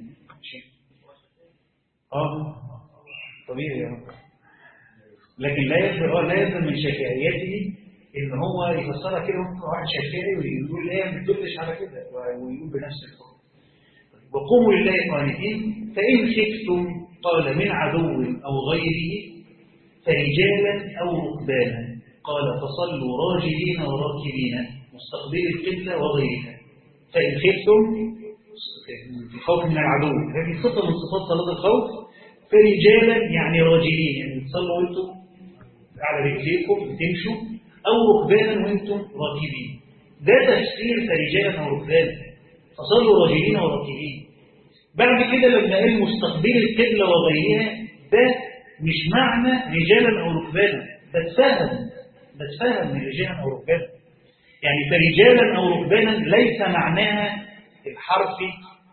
اه طبيعي يا رب لكن لا يلزم اه لا يلزم من شافعيته ان هو يفسرها كده ممكن واحد شافعي ويقول ايه ما تدلش على كده ويقول بنفس الحكم وقوموا لله قانتين فان خفتم قال من عدو او غيره فرجالا او ركبانا قال فصلوا راجلين وراكبين مستقبل القبلة وغيرها فإن خفتم الخوف من العدو هذه صفة من صفات صلاة الخوف فرجالا يعني راجلين يعني تصلوا وانتم على رجليكم بتمشوا أو ركبانا وانتم راكبين ده تفسير فرجالا أو ركبانا فصلوا راجلين وراكبين بعد كده لما قال مستقبل القبلة وغيرها ده مش معنى رجالا أو ركبانا ده اتفهم بس فهم من رجالا أو ركبانا يعني فرجالا أو ركبانا ليس معناها الحرفي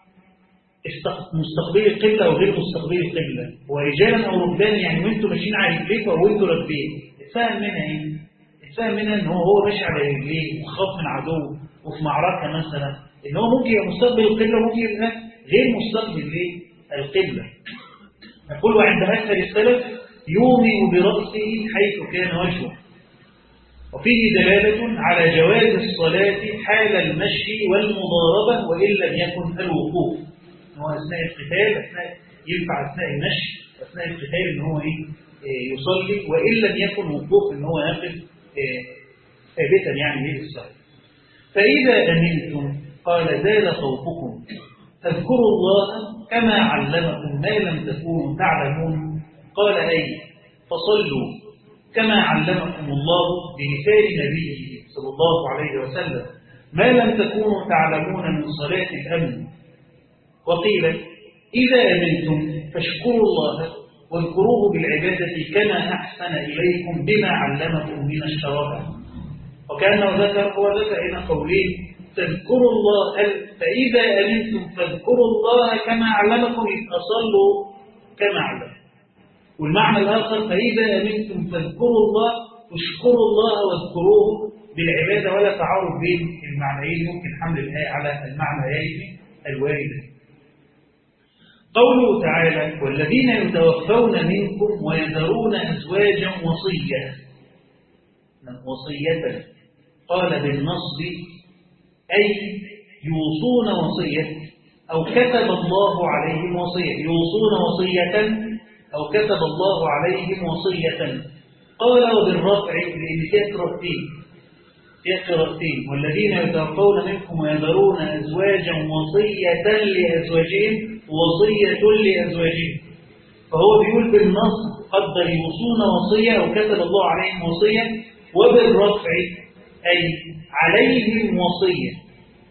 مستقبل القبلة وغير مستقبل القبلة ورجالا أو ركبانا يعني وانتوا ماشيين على رجليكم أو وانتوا راكبين اتفهم منها ايه؟ اتفهم منها ان هو هو ماشي على رجليه وخاف من عدو وفي معركة مثلا ان هو ممكن يبقى مستقبل القبلة وممكن يبقى غير مستقبل للقبلة يقول وعند أكثر السلف يومئ برأسه حيث كان وجهه وفيه دلالة على جواز الصلاة حال المشي والمضاربة وإن لم يكن الوقوف هو أثناء القتال أثناء ينفع أثناء المشي أثناء القتال إن هو إيه يصلي وإن لم يكن وقوف إن هو يقف ثابتا يعني إيه الصلاة فإذا أمنتم قال زال خوفكم فاذكروا الله كما علمكم ما لم تكونوا تعلمون قال أي فصلوا كما علمكم الله بلسان نبيه صلى الله عليه وسلم ما لم تكونوا تعلمون من صلاة الأمن وقيل إذا أمنتم فاشكروا الله واذكروه بالعبادة كما أحسن إليكم بما علمكم من الشرائع وكأنه ذكر هو ذكر هنا قولين تذكروا الله فإذا أمنتم فاذكروا الله كما علمكم أصلوا كما علمكم والمعنى الآخر فإذا أمنتم فاذكروا الله واشكروا الله واذكروه بالعبادة ولا تعارض بين المعنيين ممكن حمل الآية على المعنيين الواردين قوله تعالى والذين يتوفون منكم ويذرون أزواجا وصية وصية قال بالنصب أي يوصون وصية أو كتب الله عليهم وصية يوصون وصية أو كتب الله عليهم وصية قال وبالرفع لأن فيها قراءتين فيها قراءتين والذين يتوفون منكم ويذرون أزواجا وصية لأزواجهم وصية لأزواجهم فهو بيقول بالنص قدر يوصون وصية أو كتب الله عليهم وصية وبالرفع أي عليهم وصية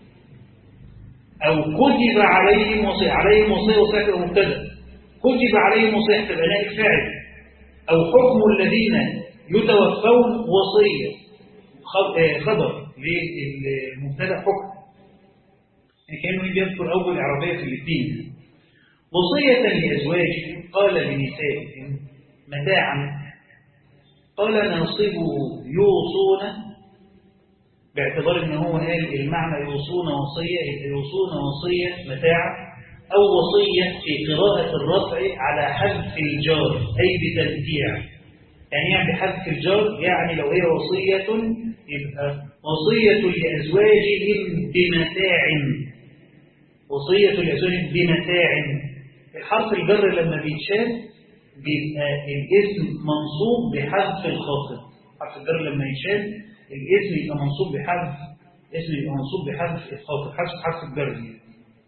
أو كتب عليهم وصية عليهم وصية وصية مبتدأ كتب عليهم وصية تبقى نائب فاعل أو حكم الذين يتوفون وصية خبر للمبتدا حكم يعني كانه يذكر أول إعرابية في الاثنين وصية لأزواجهم قال لنسائهم متاعا قال ناصبه يوصون باعتبار ان هو قال المعنى يوصون وصية يوصون وصية متاع أو وصية في قراءة الرفع على حذف الجار أي بتمتيع يعني يعني بحذف الجار يعني لو هي وصية يبقى وصية لأزواجهم بمتاع وصية لأزواجهم بمتاع الحرف الجر لما بيتشال بيبقى الاسم منصوب بحذف الخاطب حرف الجر لما يتشال الاسم يبقى منصوب بحذف اسم يبقى منصوب بحذف الخاطب حذف حرف الجر يعني.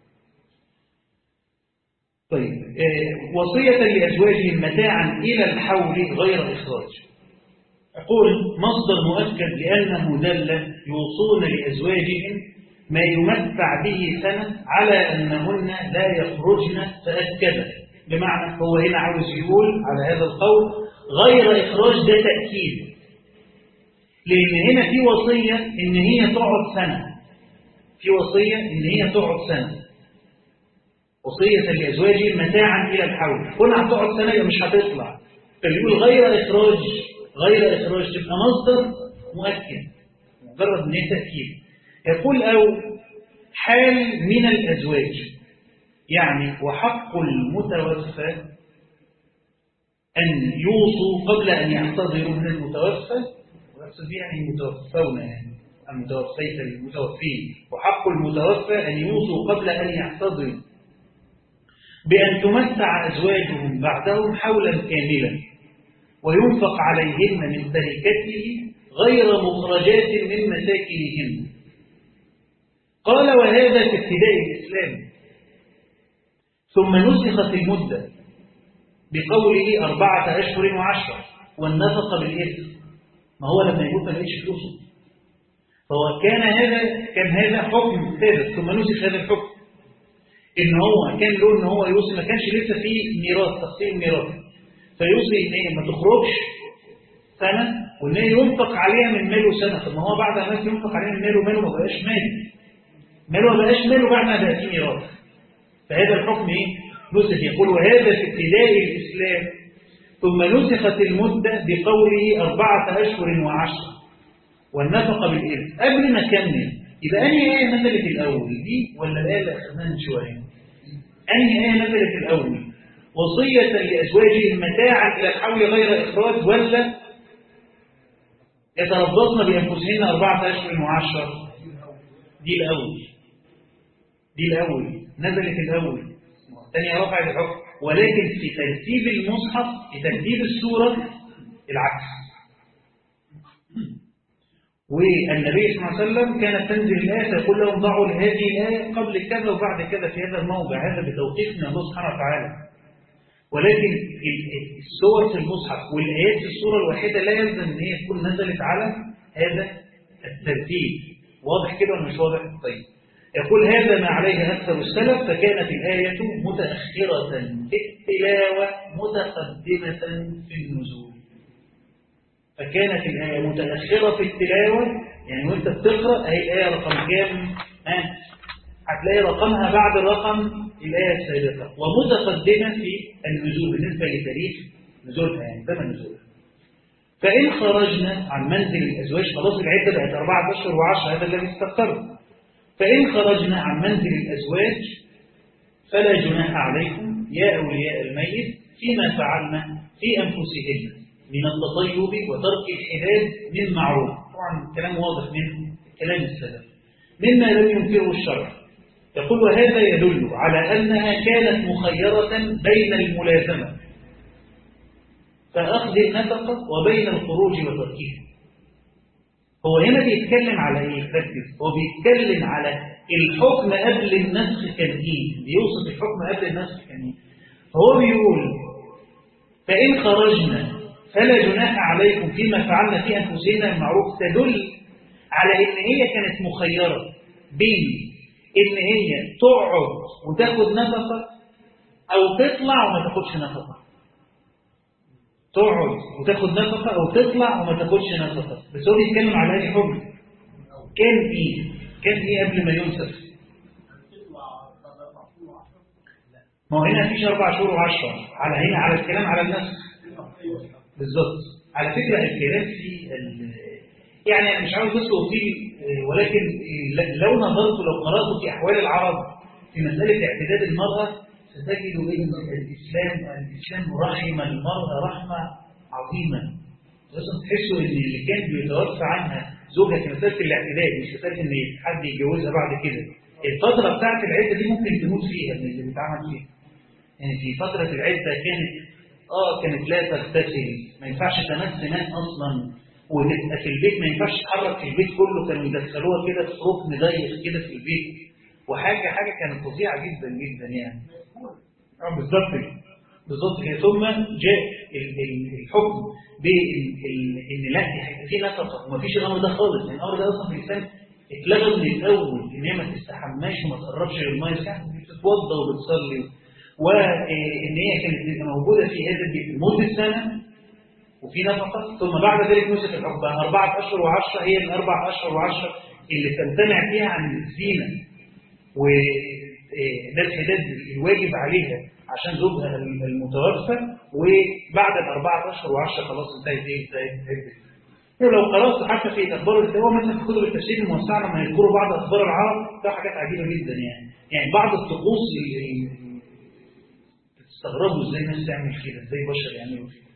طيب آه، وصية لأزواجهم متاعا إلى الحول غير إخراج أقول مصدر مؤكد لأنه دل يوصون لأزواجهم ما يمتع به سنة على أنهن لا يخرجن تأكدا بمعنى هو هنا عاوز يقول على هذا القول غير إخراج ده تأكيد لأن هنا في وصية إن هي تقعد سنة في وصية إن هي تقعد سنة وصية لأزواجهم متاعا إلى الحول كنا هتقعد سنة يبقى مش هتطلع فبيقول غير إخراج غير إخراج تبقى مصدر مؤكد مجرد إن هي تأكيد يقول أو حال من الأزواج يعني وحق المتوفى أن يوصوا قبل أن يحتضروا من المتوفى ويقصد يعني المتوفون يعني المتوفيت المتوفين وحق المتوفى أن يوصوا قبل أن يحتضروا بأن تمتع أزواجهم بعدهم حولا كاملا وينفق عليهن من تركته غير مخرجات من مساكنهن قال وهذا في ابتداء الإسلام ثم نسخت المدة بقوله أربعة أشهر وعشرة والنفق بالإثم ما هو لما يموت ما لقيتش فلوسه فهو كان هذا كان هذا حكم ثابت ثم نسخ هذا الحكم ان هو كان له ان هو يوصي ما كانش لسه فيه ميراث تقسيم ميراث فيوصي ان هي ما تخرجش سنه وان هي ينفق عليها من ماله سنه طب ما هو بعد ما ينفق عليها من ماله ماله ما بقاش مال ماله ما بقاش ماله بعد ما بقى فيه ميراث فهذا الحكم ايه نسخ يقول وهذا في ابتداء الاسلام ثم نسخت المده بقوله اربعه اشهر وعشره والنفق بالإرث قبل ما أكمل يبقى أنهي آية نزلت الأول دي ولا الآية اللي أخذناها من شوية أنهي آية نزلت الأول وصية لأزواجهم متاعا إلى الحول غير إخراج ولا يتربصن بأنفسهن أربعة أشهر وعشر دي الأول دي الأول نزلت الأول الثانية رفعت الحكم ولكن في ترتيب المصحف في ترتيب السورة العكس والنبي صلى الله عليه وسلم كانت تنزل الآية تقول لهم ضعوا هذه الآية قبل كذا وبعد كذا في هذا الموضع هذا بتوقيف من الله سبحانه وتعالى ولكن السور في المصحف والآيات في السورة الواحدة لا يلزم أن هي تكون نزلت على هذا الترتيب واضح كده ولا مش واضح؟ طيب يقول هذا ما عليه أكثر السلف فكانت الآية متأخرة في التلاوة متقدمة في النزول فكانت الآية متأخرة في التلاوة يعني وانت بتقرأ هي الآية رقم كام ها هتلاقي رقمها بعد رقم الآية السابقة ومتقدمة في النزول بالنسبة لتاريخ نزولها يعني زمن نزولها فإن خرجنا عن منزل الأزواج خلاص العدة بقت أربعة أشهر وعشر هذا الذي استقر فإن خرجنا عن منزل الأزواج فلا جناح عليكم يا أولياء الميت فيما فعلنا في أنفسهن من التطيب وترك الحداد من معروف طبعا كلام واضح من كلام السلف مما لم ينكره الشرع يقول وهذا يدل على أنها كانت مخيرة بين الملازمة فأخذ النفقة وبين الخروج وتركها هو هنا بيتكلم على ايه ركز هو بيتكلم على الحكم قبل النسخ كان ايه بيوصف الحكم قبل النسخ كان ايه فهو بيقول فإن خرجنا فلا جناح عليكم فيما فعلنا في أنفسنا المعروف تدل على إن هي كانت مخيرة بين إن هي تقعد وتاخد نفقة أو تطلع وما تاخدش نفقة تقعد وتاخد نفقة أو تطلع وما تاخدش نفقة بس هو بيتكلم على هذه حكم كان إيه؟ كان إيه قبل ما ينسخ؟ ما هو هنا مفيش أربع شهور وعشرة على هنا على الكلام على النسخ بالظبط على فكرة الكلام في يعني أنا مش عاوز بس أطيل آه، ولكن آه، ل- لو نظرت لو قرأت في أحوال العرب في مسألة اعتداد المرأة ستجد أن الإسلام الإسلام رحم المرأة رحمة عظيمة لازم تحسوا ان اللي كان بيتوفى عنها زوجها في مساله الاعتداد مش مساله ان حد يتجوزها بعد كده الفتره بتاعت العده دي ممكن تموت فيها من اللي بيتعمل فيها يعني في فتره العده كانت اه كانت لا تغتسل ما ينفعش تمس ماء اصلا وتبقى في البيت ما ينفعش تتحرك في البيت كله كانوا يدخلوها كده في ركن ضيق كده في البيت وحاجه حاجه كانت فظيعه جدا جدا يعني اه بالظبط كده. بالظبط كده ثم جاء ال- ال- الحكم بان ال- ان لا هيبقى في نفقه ومفيش الامر ده خالص لان الامر ده اصلا في الانسان اتلغى من الاول ان هي ما تستحماش وما تقربش للميه كانت بتتوضا وبتصلي وان هي كانت تبقى موجوده في هذا البيت لمده سنه وفي نفقه ثم بعد ذلك نسخ الحكم بقى اربعه اشهر وعشره هي الاربع اشهر وعشره اللي تمتنع فيها عن الزينه وده الحداد الواجب عليها عشان زوجها المتوفى وبعد الأربعة أشهر وعشرة خلاص انتهت إيه انتهت عدة لو قرأت حتى في أخبار هو مثلا في كتب التفسير الموسعة لما يذكروا بعض أخبار العرب ده حاجات عجيبة جدا يعني يعني بعض الطقوس اللي تستغربوا ازاي الناس تعمل كده ازاي بشر يعملوا كده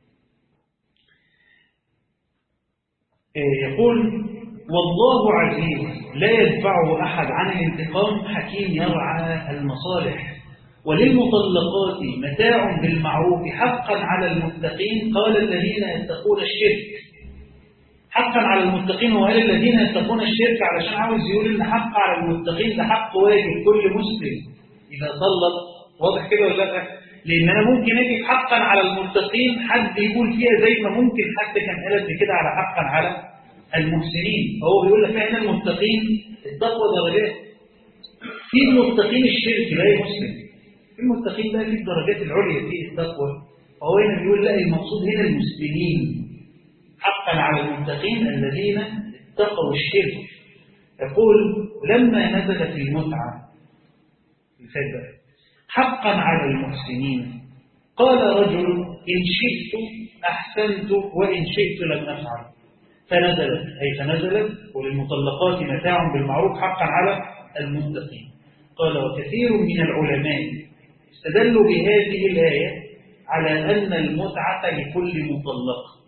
إيه، يقول والله عزيز لا يدفعه أحد عن الانتقام حكيم يرعى المصالح وللمطلقات متاع بالمعروف حقا على المتقين قال الذين يتقون الشرك حقا على المتقين وقال الذين يتقون الشرك علشان عاوز يقول ان حق على المتقين ده حق واجب كل مسلم اذا طلق واضح كده ولا لا لان انا ممكن اجي حقا على المتقين حد يقول فيها زي ما ممكن حد كان قال قبل كده على حقا على المحسنين فهو بيقول لك هنا المتقين التقوى درجات في المتقين الشرك لا مسلم في المتقين بقى في الدرجات العليا في التقوى فهو هنا بيقول لا المقصود هنا المسلمين حقا على المتقين الذين اتقوا الشرك يقول لما نزلت المتعة الفجر حقا على المحسنين قال رجل إن شئت أحسنت وإن شئت لم أفعل فنزلت أي فنزلت وللمطلقات متاع بالمعروف حقا على المتقين قال وكثير من العلماء استدلوا بهذه الآية على أن المتعة لكل مطلق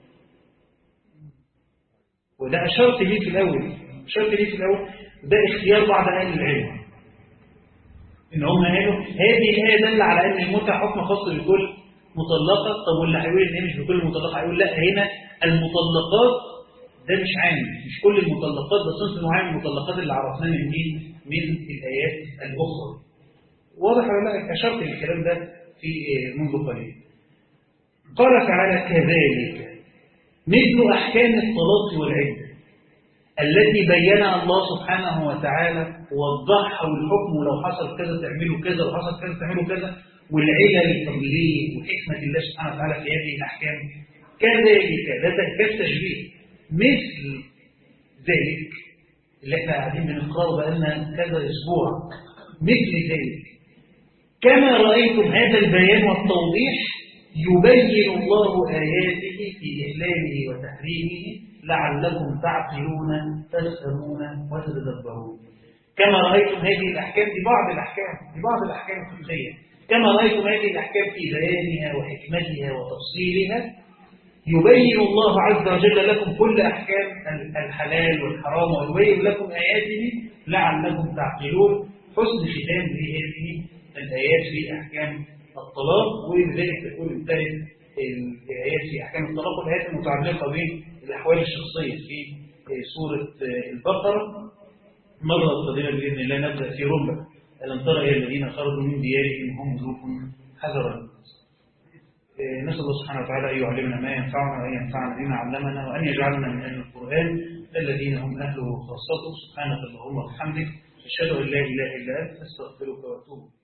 وده أشرت ليه في الأول أشرت ليه في الأول ده اختيار بعض أهل العلم إن هم قالوا هذه الآية دل على أن المتعة حكم خاص بكل مطلقة طب واللي هيقول إن هي مش بكل مطلقة هيقول لا هنا المطلقات ده مش عام مش كل المطلقات ده صنف معين من المطلقات اللي عرفناه من مين من الآيات الأخرى واضح ولا لا أشرت الكلام ده في منذ قليل قال تعالى كذلك مثل أحكام الطلاق والعدة التي بينها الله سبحانه وتعالى ووضحها والحكم لو حصل كذا تعملوا كذا وحصل كذا تعملوا كذا والعلل طب ليه وحكمة الله سبحانه وتعالى في هذه الأحكام كذلك ده كالتشبيه مثل ذلك اللي احنا قاعدين بنقرأه بقالنا كذا أسبوع مثل ذلك كما رأيتم هذا البيان والتوضيح يبين الله آياته في إحلاله وتحريمه لعلكم تعقلون تفهمون وتتدبرون كما رأيتم هذه الأحكام دي بعض الأحكام دي بعض الأحكام الفقهية كما رأيتم هذه الأحكام في بيانها وحكمتها وتفصيلها يبين الله عز وجل لكم كل أحكام الحلال والحرام ويبين لكم آياته لعلكم تعقلون حسن ختام لهذه الآيات في أحكام الطلاق ولذلك تكون انتهت الآيات في أحكام الطلاق والآيات المتعلقة بالأحوال الشخصية في سورة البقرة مرة قادمة بإذن الله نبدأ في ربع ألم تر إلى الذين خرجوا من ديارهم وهم ملوك حذرا نسأل الله سبحانه وتعالى أن يعلمنا ما ينفعنا وأن ينفعنا بما علمنا وأن يجعلنا من أهل القرآن الذين هم أهله وخاصته سبحانك اللهم وبحمدك أشهد أن لا إله إلا أنت أستغفرك وأتوب